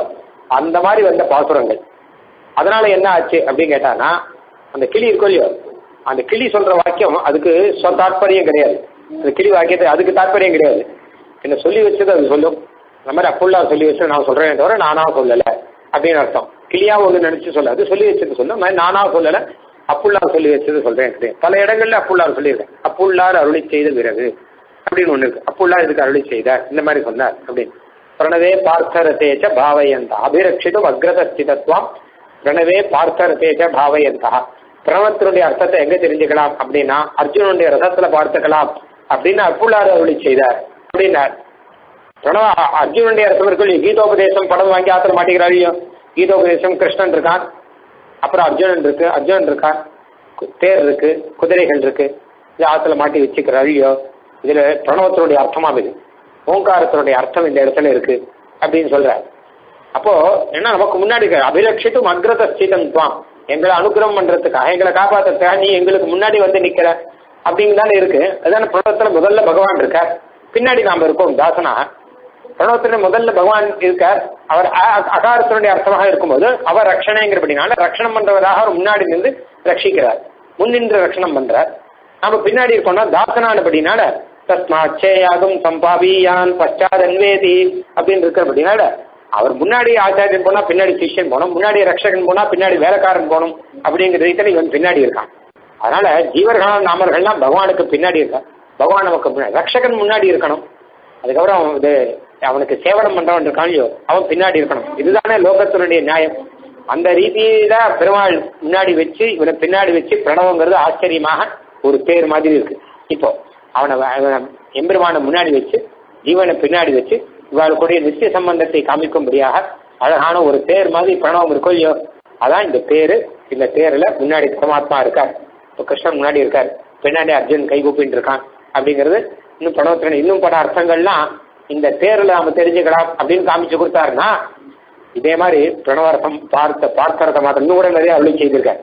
அந்த மாதிரி வந்த பாசுரங்கள் அதனால என்ன ஆச்சு அப்படின்னு கேட்டானா அந்த கிளி இருக்கோ இல்லையோ அந்த கிளி சொல்ற வாக்கியம் அதுக்கு சொ தாற்பயம் கிடையாது அந்த கிளி வாக்கியத்தை அதுக்கு தாற்பயம் கிடையாது என்ன சொல்லி வச்சது அது சொல்லும் இந்த மாதிரி அப்புல்லா சொல்லி வச்சு நான் சொல்றேன் தவிர நானா சொல்லல அப்படின்னு அர்த்தம் கிளியா ஒன்று நினைச்சு சொல்ல அது சொல்லி வச்சது சொல்லும் இந்த மாதிரி நானா சொல்லல அப்புல்லா சொல்லி வச்சது சொல்றேன் கிடையாது. பல இடங்கள்ல அப்புல்லார் சொல்லியிருக்கேன் அப்புல்லார் அருளி செய்த பிறகு அப்படின்னு ஒண்ணு இருக்கு அப்புல்லா இதுக்கு அருளி செய்தார் இந்த மாதிரி சொன்னார் அப்படின்னு பிரணவே பார்த்தரதேச்ச பாவயந்த அபிரட்சிதும் அக்ரதஸ்திதத்துவம் பிரணவே பார்த்தரதேச்ச பாவயந்தா பிரணவத்தினுடைய அர்த்தத்தை எங்க தெரிஞ்சுக்கலாம் அப்படின்னா அர்ஜுனனுடைய ரசத்துல பார்த்துக்கலாம் அப்படின்னு அப்புள்ளார் அருளி செய்தார் அப்படின்னார் பிரணவ அ- அர்ஜுனனுடைய அர்த்தம் இருக்கு இல்லையா? கீதோபதேசம் படம் வாங்கி ஆத்திர மாட்டேங்கிறாரையோ கீதோபதேசம் கிருஷ்ணன் இருக்கான் அப்புறம் அர்ஜுனன் இருக்கு அர்ஜுனன் இருக்கான் கு- தேர் இருக்கு குதிரைகள் இருக்கு இது ஆத்துல மாட்டி வச்சுக்கிறாரையோ இதுல பிரணவத்தினுடைய அர்த்தமா இது ஓங்காரத்தினுடைய அர்த்தம் இந்த இடத்துல இருக்கு அப்படின்னு சொல்றார் அப்போ என்ன நமக்கு முன்னாடி இருக்க அபிலட்சித்தும் அக்ரத ஸ்திதம் துவாம் எங்களை அனுகிரகம் பண்றதுக்காக எங்களை காப்பாத்துறதுக்காக நீ எங்களுக்கு முன்னாடி வந்து நிக்கிற அப்படின்னு தானே இருக்கு அதான பிரணவத்துல முதல்ல பகவான் இருக்கார் பின்னாடி நாம இருக்கோம் தாசனா பிரணவத்துல முதல்ல பகவான் இருக்கார் அவர் அ- அகாரத்தினுடைய அர்த்தமாக இருக்கும்போது அவர் ரட்சணைங்கிறபடினால ரட்சணம் பண்றவராக அவர் முன்னாடி நின்று ரட்சிக்கிறார் முன்னின்று ரட்சணம் பண்றார் நாம பின்னாடி இருக்கோம்னா தாசனானபடினால தஸ்மாச்சேயாகும் சம்பாவியான் பச்சாத் அன்வேதி அப்படின்னு இருக்கிறபடினால அவர் முன்னாடி ஆச்சாரியன் போனா பின்னாடி சிஷ்யன் போகணும் முன்னாடி ரட்சகன் போனா பின்னாடி வேலைக்காரன் போகணும் அப்படிங்கிற ரீதியில இவன் பின்னாடி இருக்கான் அதனால ஜீவர்களான நாமர்கள்லாம் பகவானுக்கு பின்னாடி இருக்கா பகவான் நமக்கு முன்னாடி ரட்சகன் முன்னாடி இருக்கணும் அதுக்கப்புறம் அவன் இது அவனுக்கு சேவனம் பண்றவன் இருக்கான் இல்லையோ அவன் பின்னாடி இருக்கணும் இதுதானே லோகத்தினுடைய நியாயம் அந்த ரீதியில பெருமாள் முன்னாடி வச்சு இவனை பின்னாடி வச்சு பிரணவங்கிறது ஆச்சரியமாக ஒரு பேர் மாதிரி இருக்கு இப்போ அவனை அவனை எம்பெருமானை முன்னாடி வச்சு ஜீவனை பின்னாடி வச்சு இவர்களுடைய நித்திய சம்பந்தத்தை காமிக்கும்படியாக அழகான ஒரு பேர் மாதிரி பிரணவம் இருக்கும் இல்லையோ அதான் இந்த பேரு இந்த பேர்ல முன்னாடி பரமாத்மா இருக்கார் இப்போ கிருஷ்ணன் முன்னாடி இருக்கார் பின்னாடி அர்ஜுன் கைகூப்பின்னு இருக்கான் அப்படிங்கிறது இன்னும் படத்துல இன்னும் பல அர்த்தங்கள்லாம் இந்த பேர்ல நாம தெரிஞ்சுக்கலாம் அப்படின்னு காமிச்சு கொடுத்தாருன்னா இதே மாதிரி பிரணவார்த்தம் பார்த்த பார்த்தரத்தை மாத்திரம் இன்னும் கூட நிறைய அருளி செய்திருக்காரு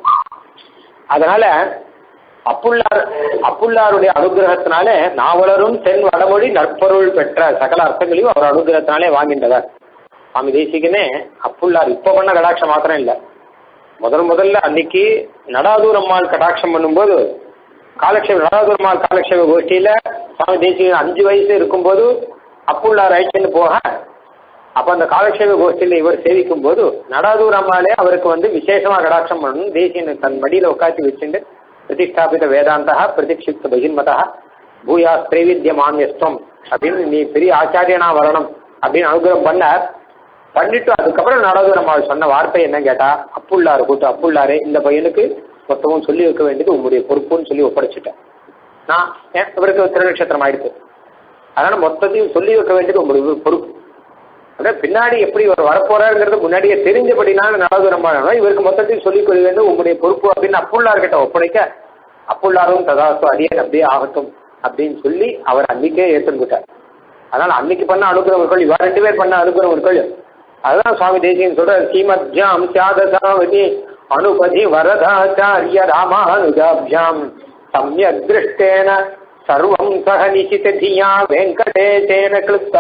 அதனால அப்புள்ளார் அப்புள்ளாருடைய அனுகிரகத்தினாலே நாவலரும் தென் வடமொழி நற்பொருள் பெற்ற சகல அர்த்தங்களையும் அவர் அனுகிரகத்தினாலே வாங்கின்றவர் சுவாமி தேசிகனே அப்புள்ளார் இப்ப பண்ண கடாட்சம் மாத்திரம் இல்லை முதல் முதல்ல அன்னைக்கு நடாதூர் அம்மாள் கடாட்சம் பண்ணும்போது காலக்ஷேப நடாதூர் அம்மாள் காலக்ஷேப கோஷ்டியில சுவாமி தேசிகன் அஞ்சு வயசு இருக்கும்போது அப்புள்ளார் அழைச்சின்னு போக அப்ப அந்த காலக்ஷேப கோஷ்டியில இவர் சேவிக்கும் போது நடாதூர் அம்மாளே அவருக்கு வந்து விசேஷமா கடாட்சம் பண்ணணும் தேசியன் தன் மடியில உட்காந்து வச்சுட்டு பிரதிஷ்டாபித வேதாந்தா பிரதிக்ஷிப்த பகிர்மதா பூயா திரைவித்ய மான்யஸ்தம் அப்படின்னு நீ பெரிய ஆச்சாரியனா வரணும் அப்படின்னு அனுகிரகம் பண்ணார் பண்ணிட்டு அதுக்கப்புறம் நடாதூர் அம்மாள் சொன்ன வார்த்தை என்ன கேட்டா அப்புள்ளாரு கூட்டு அப்புள்ளாரே இந்த பையனுக்கு மொத்தமும் சொல்லி வைக்க வேண்டியது உங்களுடைய பொறுப்புன்னு சொல்லி ஒப்படைச்சிட்டேன் நான் ஏன் இவருக்கு திருநட்சத்திரம் ஆயிடுச்சு அதனால மொத்தத்தையும் சொல்லி வைக்க வேண்டியது உங்களுடைய பொறுப்பு அதான் பின்னாடி எப்படி இவர் வரப்போறாருங்கிறது முன்னாடியே தெரிஞ்சபடினால நடாதுரமான இவருக்கு மொத்தத்தையும் சொல்லிக் கொள்ள வேண்டும் உங்களுடைய பொறுப்பு அப்படின்னு அப்புள்ளார்கிட்ட ஒப்படைக்க அப்புள்ளாரும் ததாசு அடியன் அப்படியே ஆகட்டும் அப்படின்னு சொல்லி அவர் அன்னைக்கே ஏற்றுக்கிட்டார் அதனால அன்னைக்கு பண்ண அனுகிரகங்கள் இவா ரெண்டு பேர் பண்ண அனுகிரகங்கள் அதுதான் சுவாமி தேசியன் சொல்ற ஸ்ரீமத்யாம் சியாதசாவதி அனுபதி வரதாச்சாரிய ராமானுஜாபியாம் சமயக் திருஷ்டேன சர்வம் சக நிசித தியா வெங்கடேசேன கிருத்தா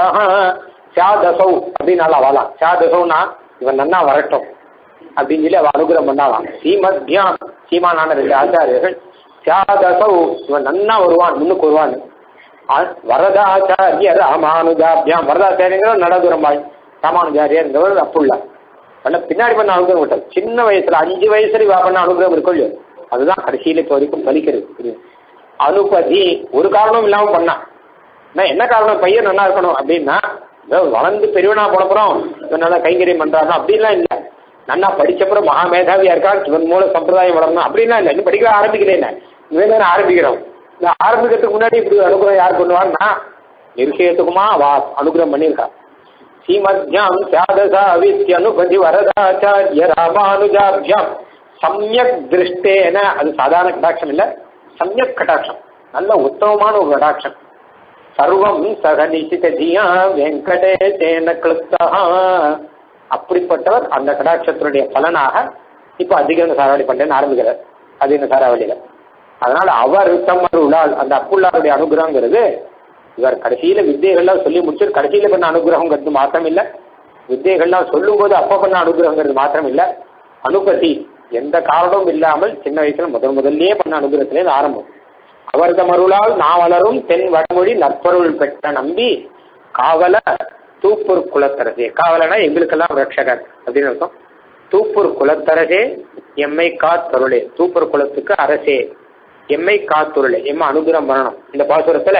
சாதசௌ அப்படின்னு அவளாம் சாதசௌனா இவன் நன்னா வரட்டும் அப்படின்னு சொல்லி அவ அனுகிரகம் பண்ணாலாம் ஸ்ரீமத்யாம் சீமானான ரெண்டு ஆச்சாரியர்கள் சாதசௌ இவன் நன்னா வருவான் முன்னுக்கு வருவான் ஆ- வரதாச்சாரிய ராமானுஜாபியாம் வரதாச்சாரியங்கிற நடதுரம்பாய் ராமானுஜாரியங்கிறவர் அப்புள்ள பண்ண பின்னாடி பண்ண அனுகிரகம் விட்டார் சின்ன வயசுல அஞ்சு வயசுல இவ பண்ண அனுகிரகம் இருக்கும் இல்லையோ அதுதான் கடைசியில இப்போ வரைக்கும் பலிக்கிறது இது. அனுபதி ஒரு காரணம் இல்லாம பண்ணான் நான் என்ன காரணம் பையன் நல்லா இருக்கணும் அப்படின்னா ஏதோ வளர்ந்து பெரியவனா போனப்புறம் இவன் நல்லா கைங்கரியம் பண்றாருன்னா அப்படிலாம் இல்லை நன்னா படிச்சப்புறம் மகா மேதாவியா இருக்கா இவன் மூலம் சம்பிரதாயம் வளரணும் அப்படிலாம் இல்லை இன்னும் படிக்க ஆரம்பிக்கல இவன் தானே ஆரம்பிக்கிறோம் இந்த ஆரம்பிக்கிறதுக்கு முன்னாடி இப்படி அனுகிரகம் யார் பண்ணுவான்னா நிருஷயத்துக்குமா வா அனுகிரகம் பண்ணியிருக்கா ஸ்ரீமத்யாம் சாதசா வித்யனுபதி வரதாச்சாரிய ராமானுஜாபியாம் சமயக் திருஷ்டேன அது சாதாரண கடாட்சம் இல்ல சமயக் கடாட்சம் நல்ல உத்தமமான ஒரு கடாட்சம் சர்வம் சக நிசிதியா வெங்கடேசேன கிளுப்தா அப்படிப்பட்டவர் அந்த கடாட்சத்தினுடைய பலனாக இப்ப அதிக சாராவளி பண்றேன்னு ஆரம்பிக்கிறார் அதிக சாராவளியில அதனால அவர் தம்மருளால் அந்த அப்புள்ளாருடைய அனுகிரகங்கிறது இவர் கடைசியில வித்தியைகள்லாம் சொல்லி முடிச்சு கடைசியில பண்ண அனுகிரகங்கிறது மாத்திரம் இல்ல வித்தியைகள்லாம் சொல்லும்போது அப்ப பண்ண அனுகிரகங்கிறது மாத்திரம் இல்ல அனுபதி எந்த காரணமும் இல்லாமல் சின்ன வயசுல முதல் முதல்லயே பண்ண அனுகிரகத்திலே இது ஆரம்பம் அவர்தம் அருளால் நாவலரும் தென் வடமொழி நற்பொருள் பெற்ற நம்பி காவல தூப்பூர் குலத்தரசே காவலனா எங்களுக்கெல்லாம் ரட்சகர் அப்படின்னு அர்த்தம் தூப்பூர் குலத்தரசே எம்மை காத்தருளே தூப்பூர் குலத்துக்கு அரசே எம்மை காத்துருளே எம்ம அனுகிரகம் பண்ணணும் இந்த பாசுரத்துல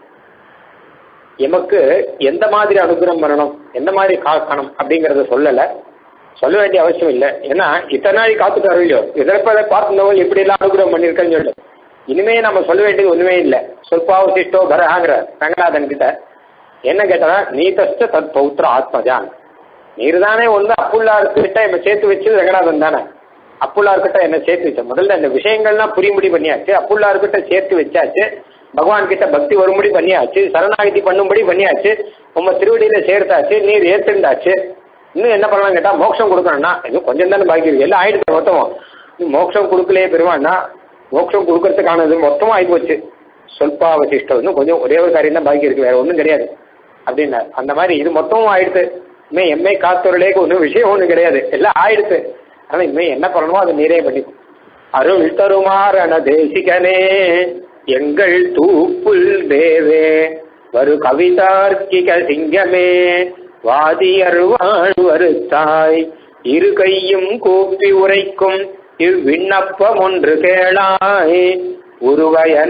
எமக்கு எந்த மாதிரி அனுகிரகம் பண்ணணும் எந்த மாதிரி காக்கணும் அப்படிங்கறத சொல்லல சொல்ல வேண்டிய அவசியம் இல்லை ஏன்னா இத்தனை நாள் காத்துட்டாரு இல்லையோ எதிர்ப்பதை பார்த்துருந்தவங்க எப்படி எல்லாம் அனுகிரகம் பண்ணியிருக்கேன்னு சொல்லு இனிமே நம்ம சொல்ல வேண்டியது ஒண்ணுமே இல்லை சொல்பாவசிஷ்டோ பரஹாங்கிற ரங்கநாதன் கிட்ட என்ன கேட்டா நீ தஸ்ட தத் பௌத்திர ஆத்மஜான் நீர் தானே ஒன்று அப்புள்ளார்கிட்ட என்ன சேர்த்து வச்சது ரங்கநாதன் தானே அப்புள்ளார்கிட்ட என்ன சேர்த்து வச்ச முதல்ல இந்த விஷயங்கள்லாம் புரியும்படி பண்ணியாச்சு அப்புள்ளார்கிட்ட சேர்த்து வச்சாச்சு பகவான் கிட்ட பக்தி வரும்படி பண்ணியாச்சு சரணாகதி பண்ணும்படி பண்ணியாச்சு உங்க திருவடியில சேர்த்தாச்சு நீர் ஏத்துண்டாச்சு இன்னும் என்ன பண்ணலாம் கேட்டா மோட்சம் கொடுக்கணும்னா இன்னும் கொஞ்சம் தானே பாக்கி இருக்கு எல்லாம் ஆயிடுச்சு மொத்தமும் நீ மோட்சம் கொடுக்கலையே பெருமானா மோட்சம் கொடுக்கறதுக்கானது மொத்தமும் ஆகி போச்சு சொல்பாவசிஷ்டம் இன்னும் கொஞ்சம் ஒரே ஒரு காரியம் தான் பாக்கி இருக்கு வேற ஒன்றும் கிடையாது அப்படின்னா அந்த மாதிரி இது மொத்தமும் ஆயிடுத்து இனிமே எம்மை காத்தவர்களேக்கு ஒன்றும் விஷயம் ஒன்றும் கிடையாது எல்லாம் ஆயிடுத்து ஆனா இனிமே என்ன பண்ணணுமோ அதை நீரே பண்ணி அருள் தருமாறன தேசிகனே எங்கள் தூப்புல் தேவே வரு கவிதார்க்கிக சிங்கமே வாதியர் வாழ்வருத்தாய் இரு கையும் கூப்பி உரைக்கும் இவ்விண்ணப்பம் ஒன்று கேளாய் உருவயன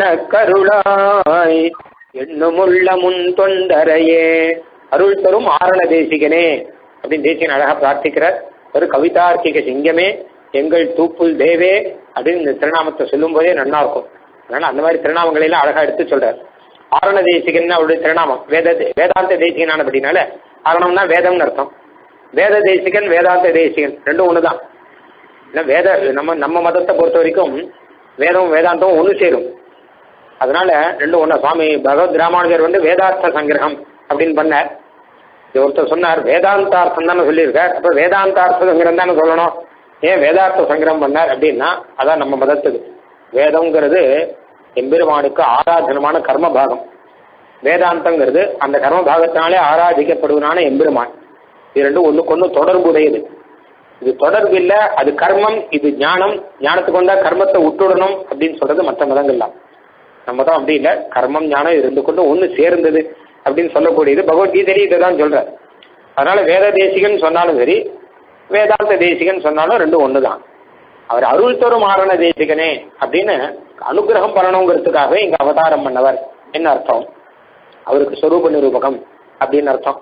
கருளாய் எண்ணுமுள்ள முன் தொண்டரையே அருள் தரும் ஆரண தேசிகனே அப்படின்னு தேசிகன் அழகா பிரார்த்திக்கிறார் ஒரு கவிதார்க்கிக சிங்கமே எங்கள் தூப்புல் தேவே அப்படின்னு இந்த திருநாமத்தை சொல்லும் போதே நல்லா இருக்கும் அதனால அந்த மாதிரி திருநாமங்களை எல்லாம் அழகா எடுத்து சொல்றார் ஆரண தேசிகன் அவருடைய திருநாமம் வேத வேதாந்த தேசிகன் அப்படின்னால ஆரணம்னா வேதம்னு அர்த்தம் வேத தேசிகன் வேதாந்த தேசிகன் ரெண்டும் ஒண்ணுதான் இல்லை வேத நம்ம நம்ம மதத்தை பொறுத்த வரைக்கும் வேதம் வேதாந்தம் ஒன்று சேரும் அதனால ரெண்டும் ஒன்றா சுவாமி பகவத் ராமானுஜர் வந்து வேதார்த்த சங்கிரகம் அப்படின்னு பண்ணார் இது ஒருத்தர் சொன்னார் வேதாந்தார்த்தம் தானே சொல்லியிருக்கார் அப்போ வேதாந்தார்த்த சங்கிரம் தானே சொல்லணும் ஏன் வேதார்த்த சங்கிரகம் பண்ணார் அப்படின்னா அதான் நம்ம மதத்துக்கு வேதம்ங்கிறது எம்பெருமானுக்கு ஆராதனமான கர்ம பாகம் வேதாந்தங்கிறது அந்த கர்ம பாகத்தினாலே ஆராதிக்கப்படுவதான எம்பெருமான் இது ரெண்டும் ஒன்றுக்கு ஒன்று தொடர்புடையது இது தொடர்பு இல்லை அது கர்மம் இது ஞானம் ஞானத்துக்கு வந்தா கர்மத்தை விட்டுடணும் அப்படின்னு சொல்றது மற்ற மதங்கள்லாம் நம்ம தான் அப்படி இல்லை கர்மம் ஞானம் இருந்து கொண்டு ஒன்று சேர்ந்தது அப்படின்னு சொல்லக்கூடியது பகவத்கீதையிலே இதை தான் சொல்றார் அதனால வேத தேசிகன் சொன்னாலும் சரி வேதாந்த தேசிகன் சொன்னாலும் ரெண்டும் ஒன்று தான் அவர் அருள் தரும் ஆரண தேசிகனே அப்படின்னு அனுகிரகம் பண்ணணுங்கிறதுக்காகவே இங்க அவதாரம் பண்ணவர் என்ன அர்த்தம் அவருக்கு ஸ்வரூப நிரூபகம் அப்படின்னு அர்த்தம்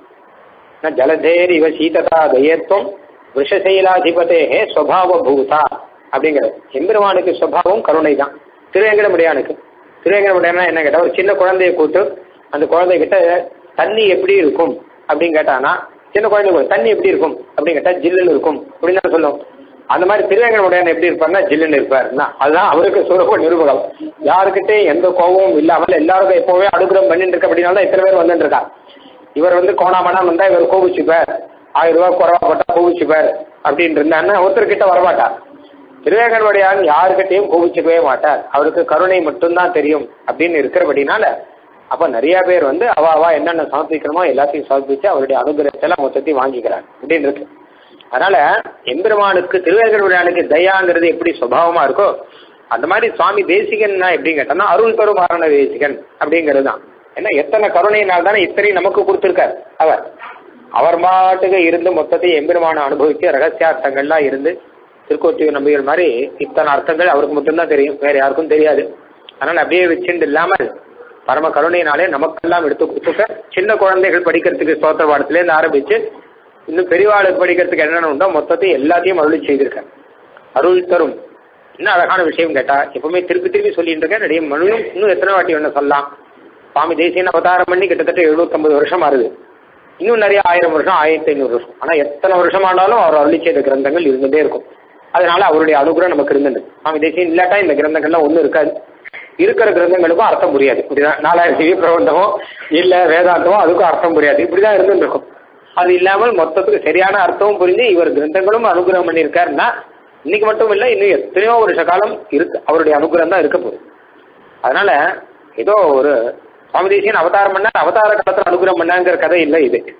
ஜலதேர் இவ சீததா தயத்துவம் விஷசைலாதிபதேகே ஸ்வபாவ பூதா அப்படிங்கிறது எம்பெருமானுக்கு ஸ்வபாவம் கருணை தான் திருவேங்கடமுடியானுக்கு திருவேங்கடமுடியானா என்ன கேட்டா ஒரு சின்ன குழந்தைய கூட்டு அந்த குழந்தைகிட்ட தண்ணி எப்படி இருக்கும் அப்படின்னு கேட்டானா சின்ன குழந்தை கூட தண்ணி எப்படி இருக்கும் அப்படின்னு கேட்டா ஜில்லுன்னு இருக்கும் அப்படின்னு தான் சொல்லும் அந்த மாதிரி திருவேங்கடமுடையான் எப்படி இருப்பார்னா ஜில்லுன்னு இருப்பார்னா அதுதான் அவருக்கு சுரப்ப நிரூபகம் யாருக்கிட்டே எந்த கோபமும் இல்லாமல் எல்லாருக்கும் எப்பவுமே அனுகிரகம் பண்ணிட்டு இருக்க அப்படின்னால தான் இத்தனை பேர் வந்துட்டு இருக்கா இவர் வந்து கோணாமனா வந்தா இவர் கோபிச்சுப்பார் ஆயிரம் ரூபாய் குறவாப்பட்டா கோபிச்சுப்பார் அப்படின்னு இருந்தாருன்னா ஒருத்தர்கிட்ட வரமாட்டார் திருவேங்கடமுடையான் யாருக்கிட்டையும் கோபிச்சுக்கவே மாட்டார் அவருக்கு கருணை மட்டும்தான் தெரியும் அப்படின்னு இருக்கிறபடினால அப்ப நிறைய பேர் வந்து அவ அவா என்னென்ன சமர்ப்பிக்கணுமோ எல்லாத்தையும் சமர்ப்பிச்சு அவருடைய அனுகிரகத்தை எல்லாம் மொத்தத்தையும் வாங்கிக்கிறாங்க அப்படின்னு இருக்கு அதனால எம்பெருமானுக்கு திருவேங்கடமுடையானுக்கு தயாங்கிறது எப்படி சுபாவமா இருக்கோ அந்த மாதிரி சுவாமி தேசிகன்னா எப்படின்னு கேட்டோம்னா அருள் தரும் ஆரண தேசிகன் அப்படிங்கிறது தான் ஏன்னா எத்தனை கருணையினால் தானே இத்தனையும் நமக்கு கொடுத்துருக்கார் அவர் அவர் மாட்டுக்கு இருந்து மொத்தத்தையும் எம்பெருமான அனுபவிச்சு ரகசியார்த்தங்கள்லாம் இருந்து திருக்கோட்டியூர் நம்பிகள் மாதிரி இத்தனை அர்த்தங்கள் அவருக்கு மட்டும்தான் தெரியும் வேற யாருக்கும் தெரியாது அதனால அப்படியே வச்சுட்டு இல்லாமல் பரம கருணையினாலே நமக்கெல்லாம் எடுத்து கொடுத்துக்க சின்ன குழந்தைகள் படிக்கிறதுக்கு ஸ்தோத்திர பாடத்திலேருந்து ஆரம்பிச்சு இன்னும் பெரியவாளுக்கு படிக்கிறதுக்கு என்னென்ன உண்டோ மொத்தத்தையும் எல்லாத்தையும் அருளி செய்திருக்கேன் அருள் தரும் இன்னும் அழகான விஷயம் கேட்டா எப்பவுமே திருப்பி திருப்பி சொல்லிட்டு இருக்கேன் நிறைய மனுவும் இன்னும் எத்தனை வாட்டி வேணும் சொல்லலாம் சுவாமி தேசியன் அவதாரம் பண்ணி கிட்டத்தட்ட எழுநூத்தம்பது வருஷம் ஆகுது இன்னும் நிறைய ஆயிரம் வருஷம் ஆயிரத்தி ஐநூறு வருஷம் ஆனா எத்தனை வருஷம் ஆனாலும் அவர் அருளி செய்த கிரந்தங்கள் இருந்துட்டே இருக்கும் அதனால அவருடைய அனுகிரகம் நமக்கு இருந்தது சுவாமி தேசியன் இல்லாட்டா இந்த கிரந்தங்கள்லாம் ஒன்றும் இருக்காது இருக்கிற கிரந்தங்களுக்கும் அர்த்தம் புரியாது இப்படிதான் நாலாயிரம் சிவி பிரபந்தமோ இல்ல வேதாந்தமோ அதுக்கும் அர்த்தம் புரியாது இப்படிதான் இருந்துட்டு இருக்கும் அது இல்லாமல் மொத்தத்துக்கு சரியான அர்த்தமும் புரிஞ்சு இவர் கிரந்தங்களும் அனுகிரகம் பண்ணியிருக்காருன்னா இன்னைக்கு மட்டும் இல்லை இன்னும் எத்தனையோ வருஷ காலம் இருக்கு அவருடைய அனுகிரகம் தான் இருக்க போகுது அதனால ஏதோ ஒரு சுவாமி தேசியன் அவதாரம் பண்ணார் அவதார காலத்தில் அனுகிரகம் பண்ணாங்கிற கதை இல்லை இது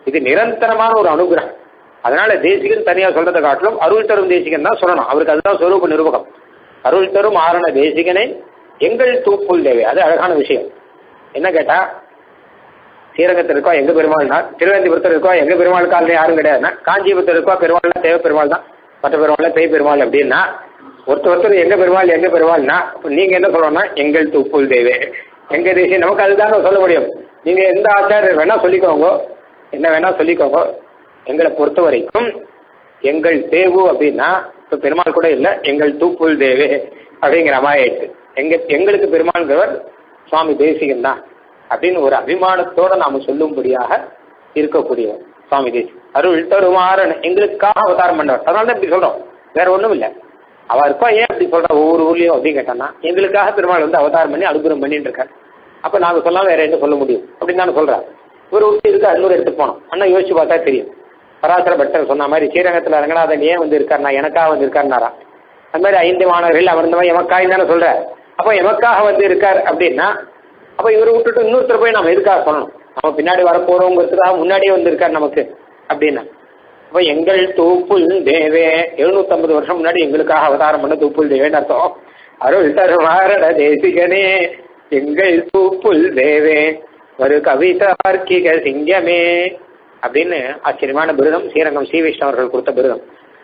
இது நிரந்தரமான ஒரு அனுகிரகம் அதனால தேசிகன் தனியா சொல்றதை காட்டிலும் அருள் தரும் தேசிகன் தான் சொல்லணும் அவருக்கு அதுதான் சொரூப நிரூபகம் அருள் தரும் ஆரண தேசிகனை எங்கள் தூப்புல் தேவை அது அழகான விஷயம் என்ன கேட்டா ஸ்ரீரங்கத்தில் இருக்கோ எங்க பெருமாள்னா திருவேந்திபுரத்தில் இருக்கோ எங்க பெருமாள் காலில் யாரும் கிடையாதுன்னா காஞ்சிபுரத்தில் இருக்கோ பெருமாள்னா தேவ பெருமாள் தான் மற்ற பெருமாள் பேய் பெருமாள் அப்படின்னா ஒருத்தர் ஒருத்தர் எங்க பெருமாள் எங்க பெருமாள்னா அப்ப நீங்க என்ன சொல்லணும்னா எங்கள் தூப்புல் தேவே எங்க தேசியம் நமக்கு அதுதாங்க சொல்ல முடியும் நீங்க எந்த ஆச்சாரியர் வேணா சொல்லிக்கோங்க என்ன வேணா சொல்லிக்கோங்க எங்களை பொறுத்த வரைக்கும் எங்கள் தேவு அப்படின்னா இப்போ பெருமாள் கூட இல்லை எங்கள் தூப்புல் தேவே அப்படிங்கிற மாதிரி ஆயிடுச்சு எங்க எங்களுக்கு பெருமாள்கிறவர் சுவாமி தேசிகன் தான் அப்படின்னு ஒரு அபிமானத்தோட நாம சொல்லும்படியாக இருக்கக்கூடியவர் சுவாமி தேசி அருள் தருமாறன் எங்களுக்காக அவதாரம் பண்ணவர் அதனால தான் இப்படி சொல்றோம் வேற ஒண்ணும் இல்லை அவ இருக்கா ஏன் அப்படி சொல்றா ஒவ்வொரு ஊர்லயும் அப்படின்னு கேட்டான்னா எங்களுக்காக பெருமாள் வந்து அவதாரம் பண்ணி அனுகிரகம் பண்ணிட்டு இருக்கார் அப்ப நாங்க சொல்லாம வேற என்ன சொல்ல முடியும் அப்படின்னு தானே சொல்றா ஒரு ஊட்டி இருக்கு இன்னொரு எடுத்து போனோம் அண்ணா யோசிச்சு பார்த்தா தெரியும் பராசர பட்டர் சொன்ன மாதிரி ஸ்ரீரங்கத்தில் ரங்கநாதன் ஏன் வந்து இருக்காருனா எனக்காக வந்து இருக்காருனாரா அந்த மாதிரி ஐந்து மாணவர்கள் அவர் இந்த மாதிரி எமக்காய் தானே சொல்ற அப்போ எமக்காக வந்து இருக்கார் அப்படின்னா அப்போ இவரை விட்டுட்டு இன்னொருத்தர் போய் நம்ம எதுக்காக சொல்லணும் நம்ம பின்னாடி வரப்போறோங்கிறதுக்காக முன்னாடியே வந்து இருக்கார் நமக்கு அப்படின்னா அப்போ எங்கள் தூப்புல் தேவே எழுநூத்தம்பது வருஷம் முன்னாடி எங்களுக்காக அவதாரம் பண்ண தூப்புல் தேவேன்னு அர்த்தம் அருள் தருமாரட தேசிகனே எங்கள் தூப்புல் தேவே ஒரு கவிதார்க்கிக சிங்கமே அப்படின்னு ஆச்சரியமான விருதம் ஸ்ரீரங்கம் ஸ்ரீ விஷ்ணு அவர்கள் கொடுத்த விருதம்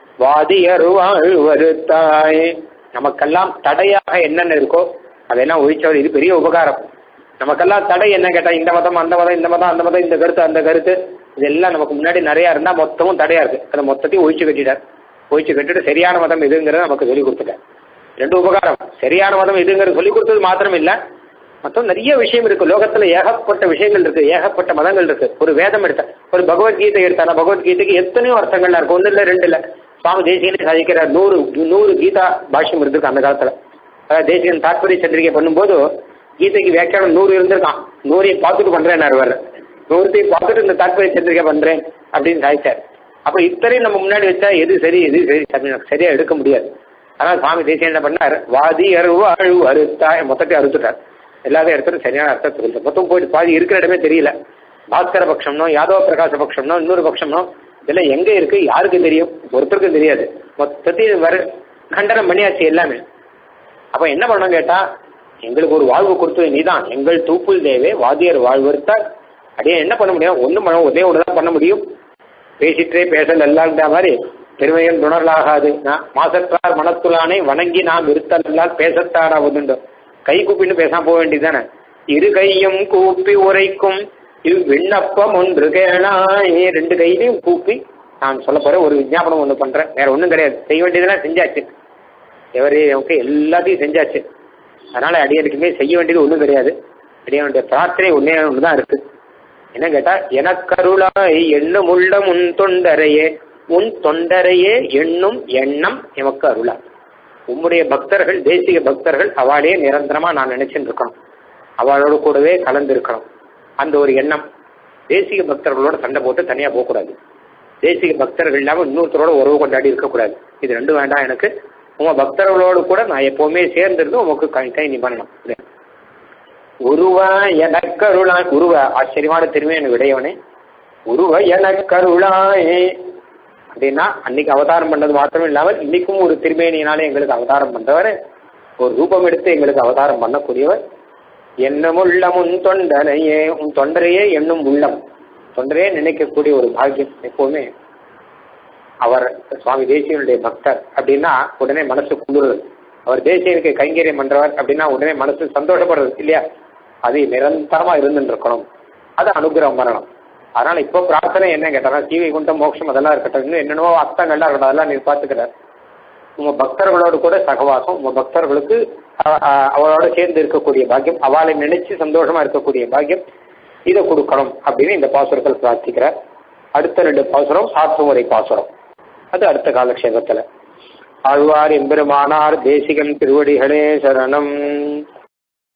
வாதியருவாள் வருத்தாய் நமக்கெல்லாம் தடையாக என்னென்ன இருக்கோ அதெல்லாம் ஒழிச்சவர் இது பெரிய உபகாரம் நமக்கெல்லாம் தடை என்ன கேட்டா இந்த மதம் அந்த மதம் இந்த மதம் அந்த மதம் இந்த கருத்து அந்த கருத்து இதெல்லாம் நமக்கு முன்னாடி நிறைய இருந்தா மொத்தமும் தடையா இருக்கு அதை மொத்தத்தையும் ஒழிச்சு கட்டிட்டார் ஒழிச்சு கட்டிட்டு சரியான மதம் எதுங்கிறத நமக்கு சொல்லி கொடுத்துட்டார் ரெண்டு உபகாரம் சரியான மதம் எதுங்கிறது சொல்லி கொடுத்தது மாத்திரம் இல்ல மொத்தம் நிறைய விஷயம் இருக்கு லோகத்துல ஏகப்பட்ட விஷயங்கள் இருக்கு ஏகப்பட்ட மதங்கள் இருக்கு ஒரு வேதம் எடுத்த ஒரு பகவத்கீதை எடுத்தானா பகவத்கீதைக்கு எத்தனையோ அர்த்தங்கள்லாம் இருக்கு ஒண்ணு இல்ல ரெண்டு இல்ல சுவாமி தேசியனே சாதிக்கிற நூறு நூறு கீதா பாஷ்யம் இருந்திருக்கு அந்த காலத்துல அதாவது தேசியன் தாத்பரிய சந்திரிகை பண்ணும்போது கீதைக்கு வியாக்கியானம் நூறு இருந்திருக்கான் நூறையும் பார்த்துட்டு பண்றேன் அவர் நூறுத்தையும் பார்த்துட்டு இந்த தாத்பரிய சந்திரிகை பண்றேன் அப்படின்னு சாதிச்சார் அப்ப இத்தனையும் நம்ம முன்னாடி வச்சா எது சரி எது சரி சரி- சரியா எடுக்க முடியாது ஆனால் சுவாமி தேசியம் என்ன பண்ணார் வாதி அருவு அழுவு அறுத்தாய் மொத்தத்தையும் அறுத்துட்டார் எல்லாத்தையும் எடுத்துட்டு சரியான அர்த்தத்தை சொல்லிட்டு மொத்தம் போயிட்டு பாதி இருக்கிற இடமே தெரியல பாஸ்கர பட்சம்னோ யாதவ பிரகாச பட்சம்னோ இன்னொரு பட்சம்னோ இதெல்லாம் எங்க இருக்கு யாருக்கு தெரியும் ஒருத்தருக்கும் தெரியாது மொத்தத்தையும் வர கண்டனம் பண்ணியாச்சு எல்லாமே அப்ப என்ன பண்ணணும் கேட்டா எங்களுக்கு ஒரு வாழ்வு கொடுத்தது நீதான் எங்கள் தூப்புல் தேவே வாதியர் வாழ்வறுத்தார் அப்படியே என்ன பண்ண முடியும் ஒண்ணும் பண்ண ஒரே ஒன்று தான் பண்ண முடியும் பேசிட்டே பேசல் எல்லாங்கிற மாதிரி பெருமைகள் துணரலாகாது நான் மாசற்றார் மனத்துலானை வணங்கி நாம் இருத்தல் எல்லாம் பேசத்தாடாவதுண்டு கை கூப்பின்னு பேசாம போக வேண்டியதானே இரு கையும் கூப்பி உரைக்கும் இவ் விண்ணப்பம் ஒன்று கேளாய் ரெண்டு கையிலையும் கூப்பி நான் சொல்ல போற ஒரு விஞ்ஞாபனம் ஒன்று பண்றேன் வேற ஒன்றும் கிடையாது செய்ய வேண்டியதெல்லாம் செஞ்சாச்சு எவரே ஓகே எல்லாத்தையும் செஞ்சாச்சு அதனால அடியனுக்குமே செய்ய வேண்டியது ஒன்றும் கிடையாது அடியனுடைய பிரார்த்தனை ஒன்னே ஒன்று தான் இருக்கு என்ன கேட்டா எனக்கருளாய் எண்ணும் உள்ளம் உன் தொண்டரையே உன் தொண்டரையே எண்ணும் எண்ணம் எமக்கு அருளா உம்முடைய பக்தர்கள் தேசிக பக்தர்கள் அவளே நிரந்தரமா நான் நினைச்சுட்டு இருக்கணும் அவளோட கூடவே கலந்து இருக்கணும் அந்த ஒரு எண்ணம் தேசிக பக்தர்களோட சண்டை போட்டு தனியா போகக்கூடாது தேசிக பக்தர்கள் இல்லாம இன்னொருத்தரோட உறவு கொண்டாடி இருக்கக்கூடாது இது ரெண்டும் வேண்டாம் எனக்கு உங்க பக்தர்களோடு கூட நான் எப்பவுமே சேர்ந்திருந்து உமக்கு கை கை நிபந்தனம் உருவ எனக்கருளாய் உருவ ஆச்சரியமான திரும்பி எனக்கு விடையவனே உருவ எனக்கருளாயே அப்படின்னா அன்னைக்கு அவதாரம் பண்ணது மாத்திரம் இல்லாமல் இன்னைக்கும் ஒரு திருமேனியினாலே எங்களுக்கு அவதாரம் பண்றவர் ஒரு ரூபம் எடுத்து எங்களுக்கு அவதாரம் பண்ணக்கூடியவர் என்னும் உள்ளம் உன் தொண்டனையே உன் தொண்டரையே என்னும் உள்ளம் தொண்டரையே நினைக்கக்கூடிய ஒரு பாக்கியம் எப்பவுமே அவர் சுவாமி தேசியனுடைய பக்தர் அப்படின்னா உடனே மனசு குளிருது அவர் தேசியனுக்கு கைங்கரியம் பண்றவர் அப்படின்னா உடனே மனசு சந்தோஷப்படுறது இல்லையா அது நிரந்தரமா இருந்துட்டு இருக்கணும் அது அனுகிரகம் வரணும் அதனால இப்போ பிரார்த்தனை என்ன கேட்டாரா சீவை குண்டம் மோட்சம் அதெல்லாம் இருக்கட்டும் இன்னும் என்னென்னவோ அர்த்தங்கள்லாம் இருக்கட்டும் அதெல்லாம் நீ பார்த்துக்கிறார் உங்க பக்தர்களோடு கூட சகவாசம் உங்க பக்தர்களுக்கு அ- அ- அவளோட சேர்ந்து இருக்கக்கூடிய பாக்கியம் அவளை நினைச்சு சந்தோஷமா இருக்கக்கூடிய பாக்கியம் இதை கொடுக்கணும் அப்படின்னு இந்த பாசுரத்தில் பிரார்த்திக்கிறார் அடுத்த ரெண்டு பாசுரம் சாற்றுமுறை பாசுரம் அது அடுத்த காலக்ஷேபத்துல ஆழ்வார் எம்பெருமானார் தேசிகம் திருவடிகளே சரணம்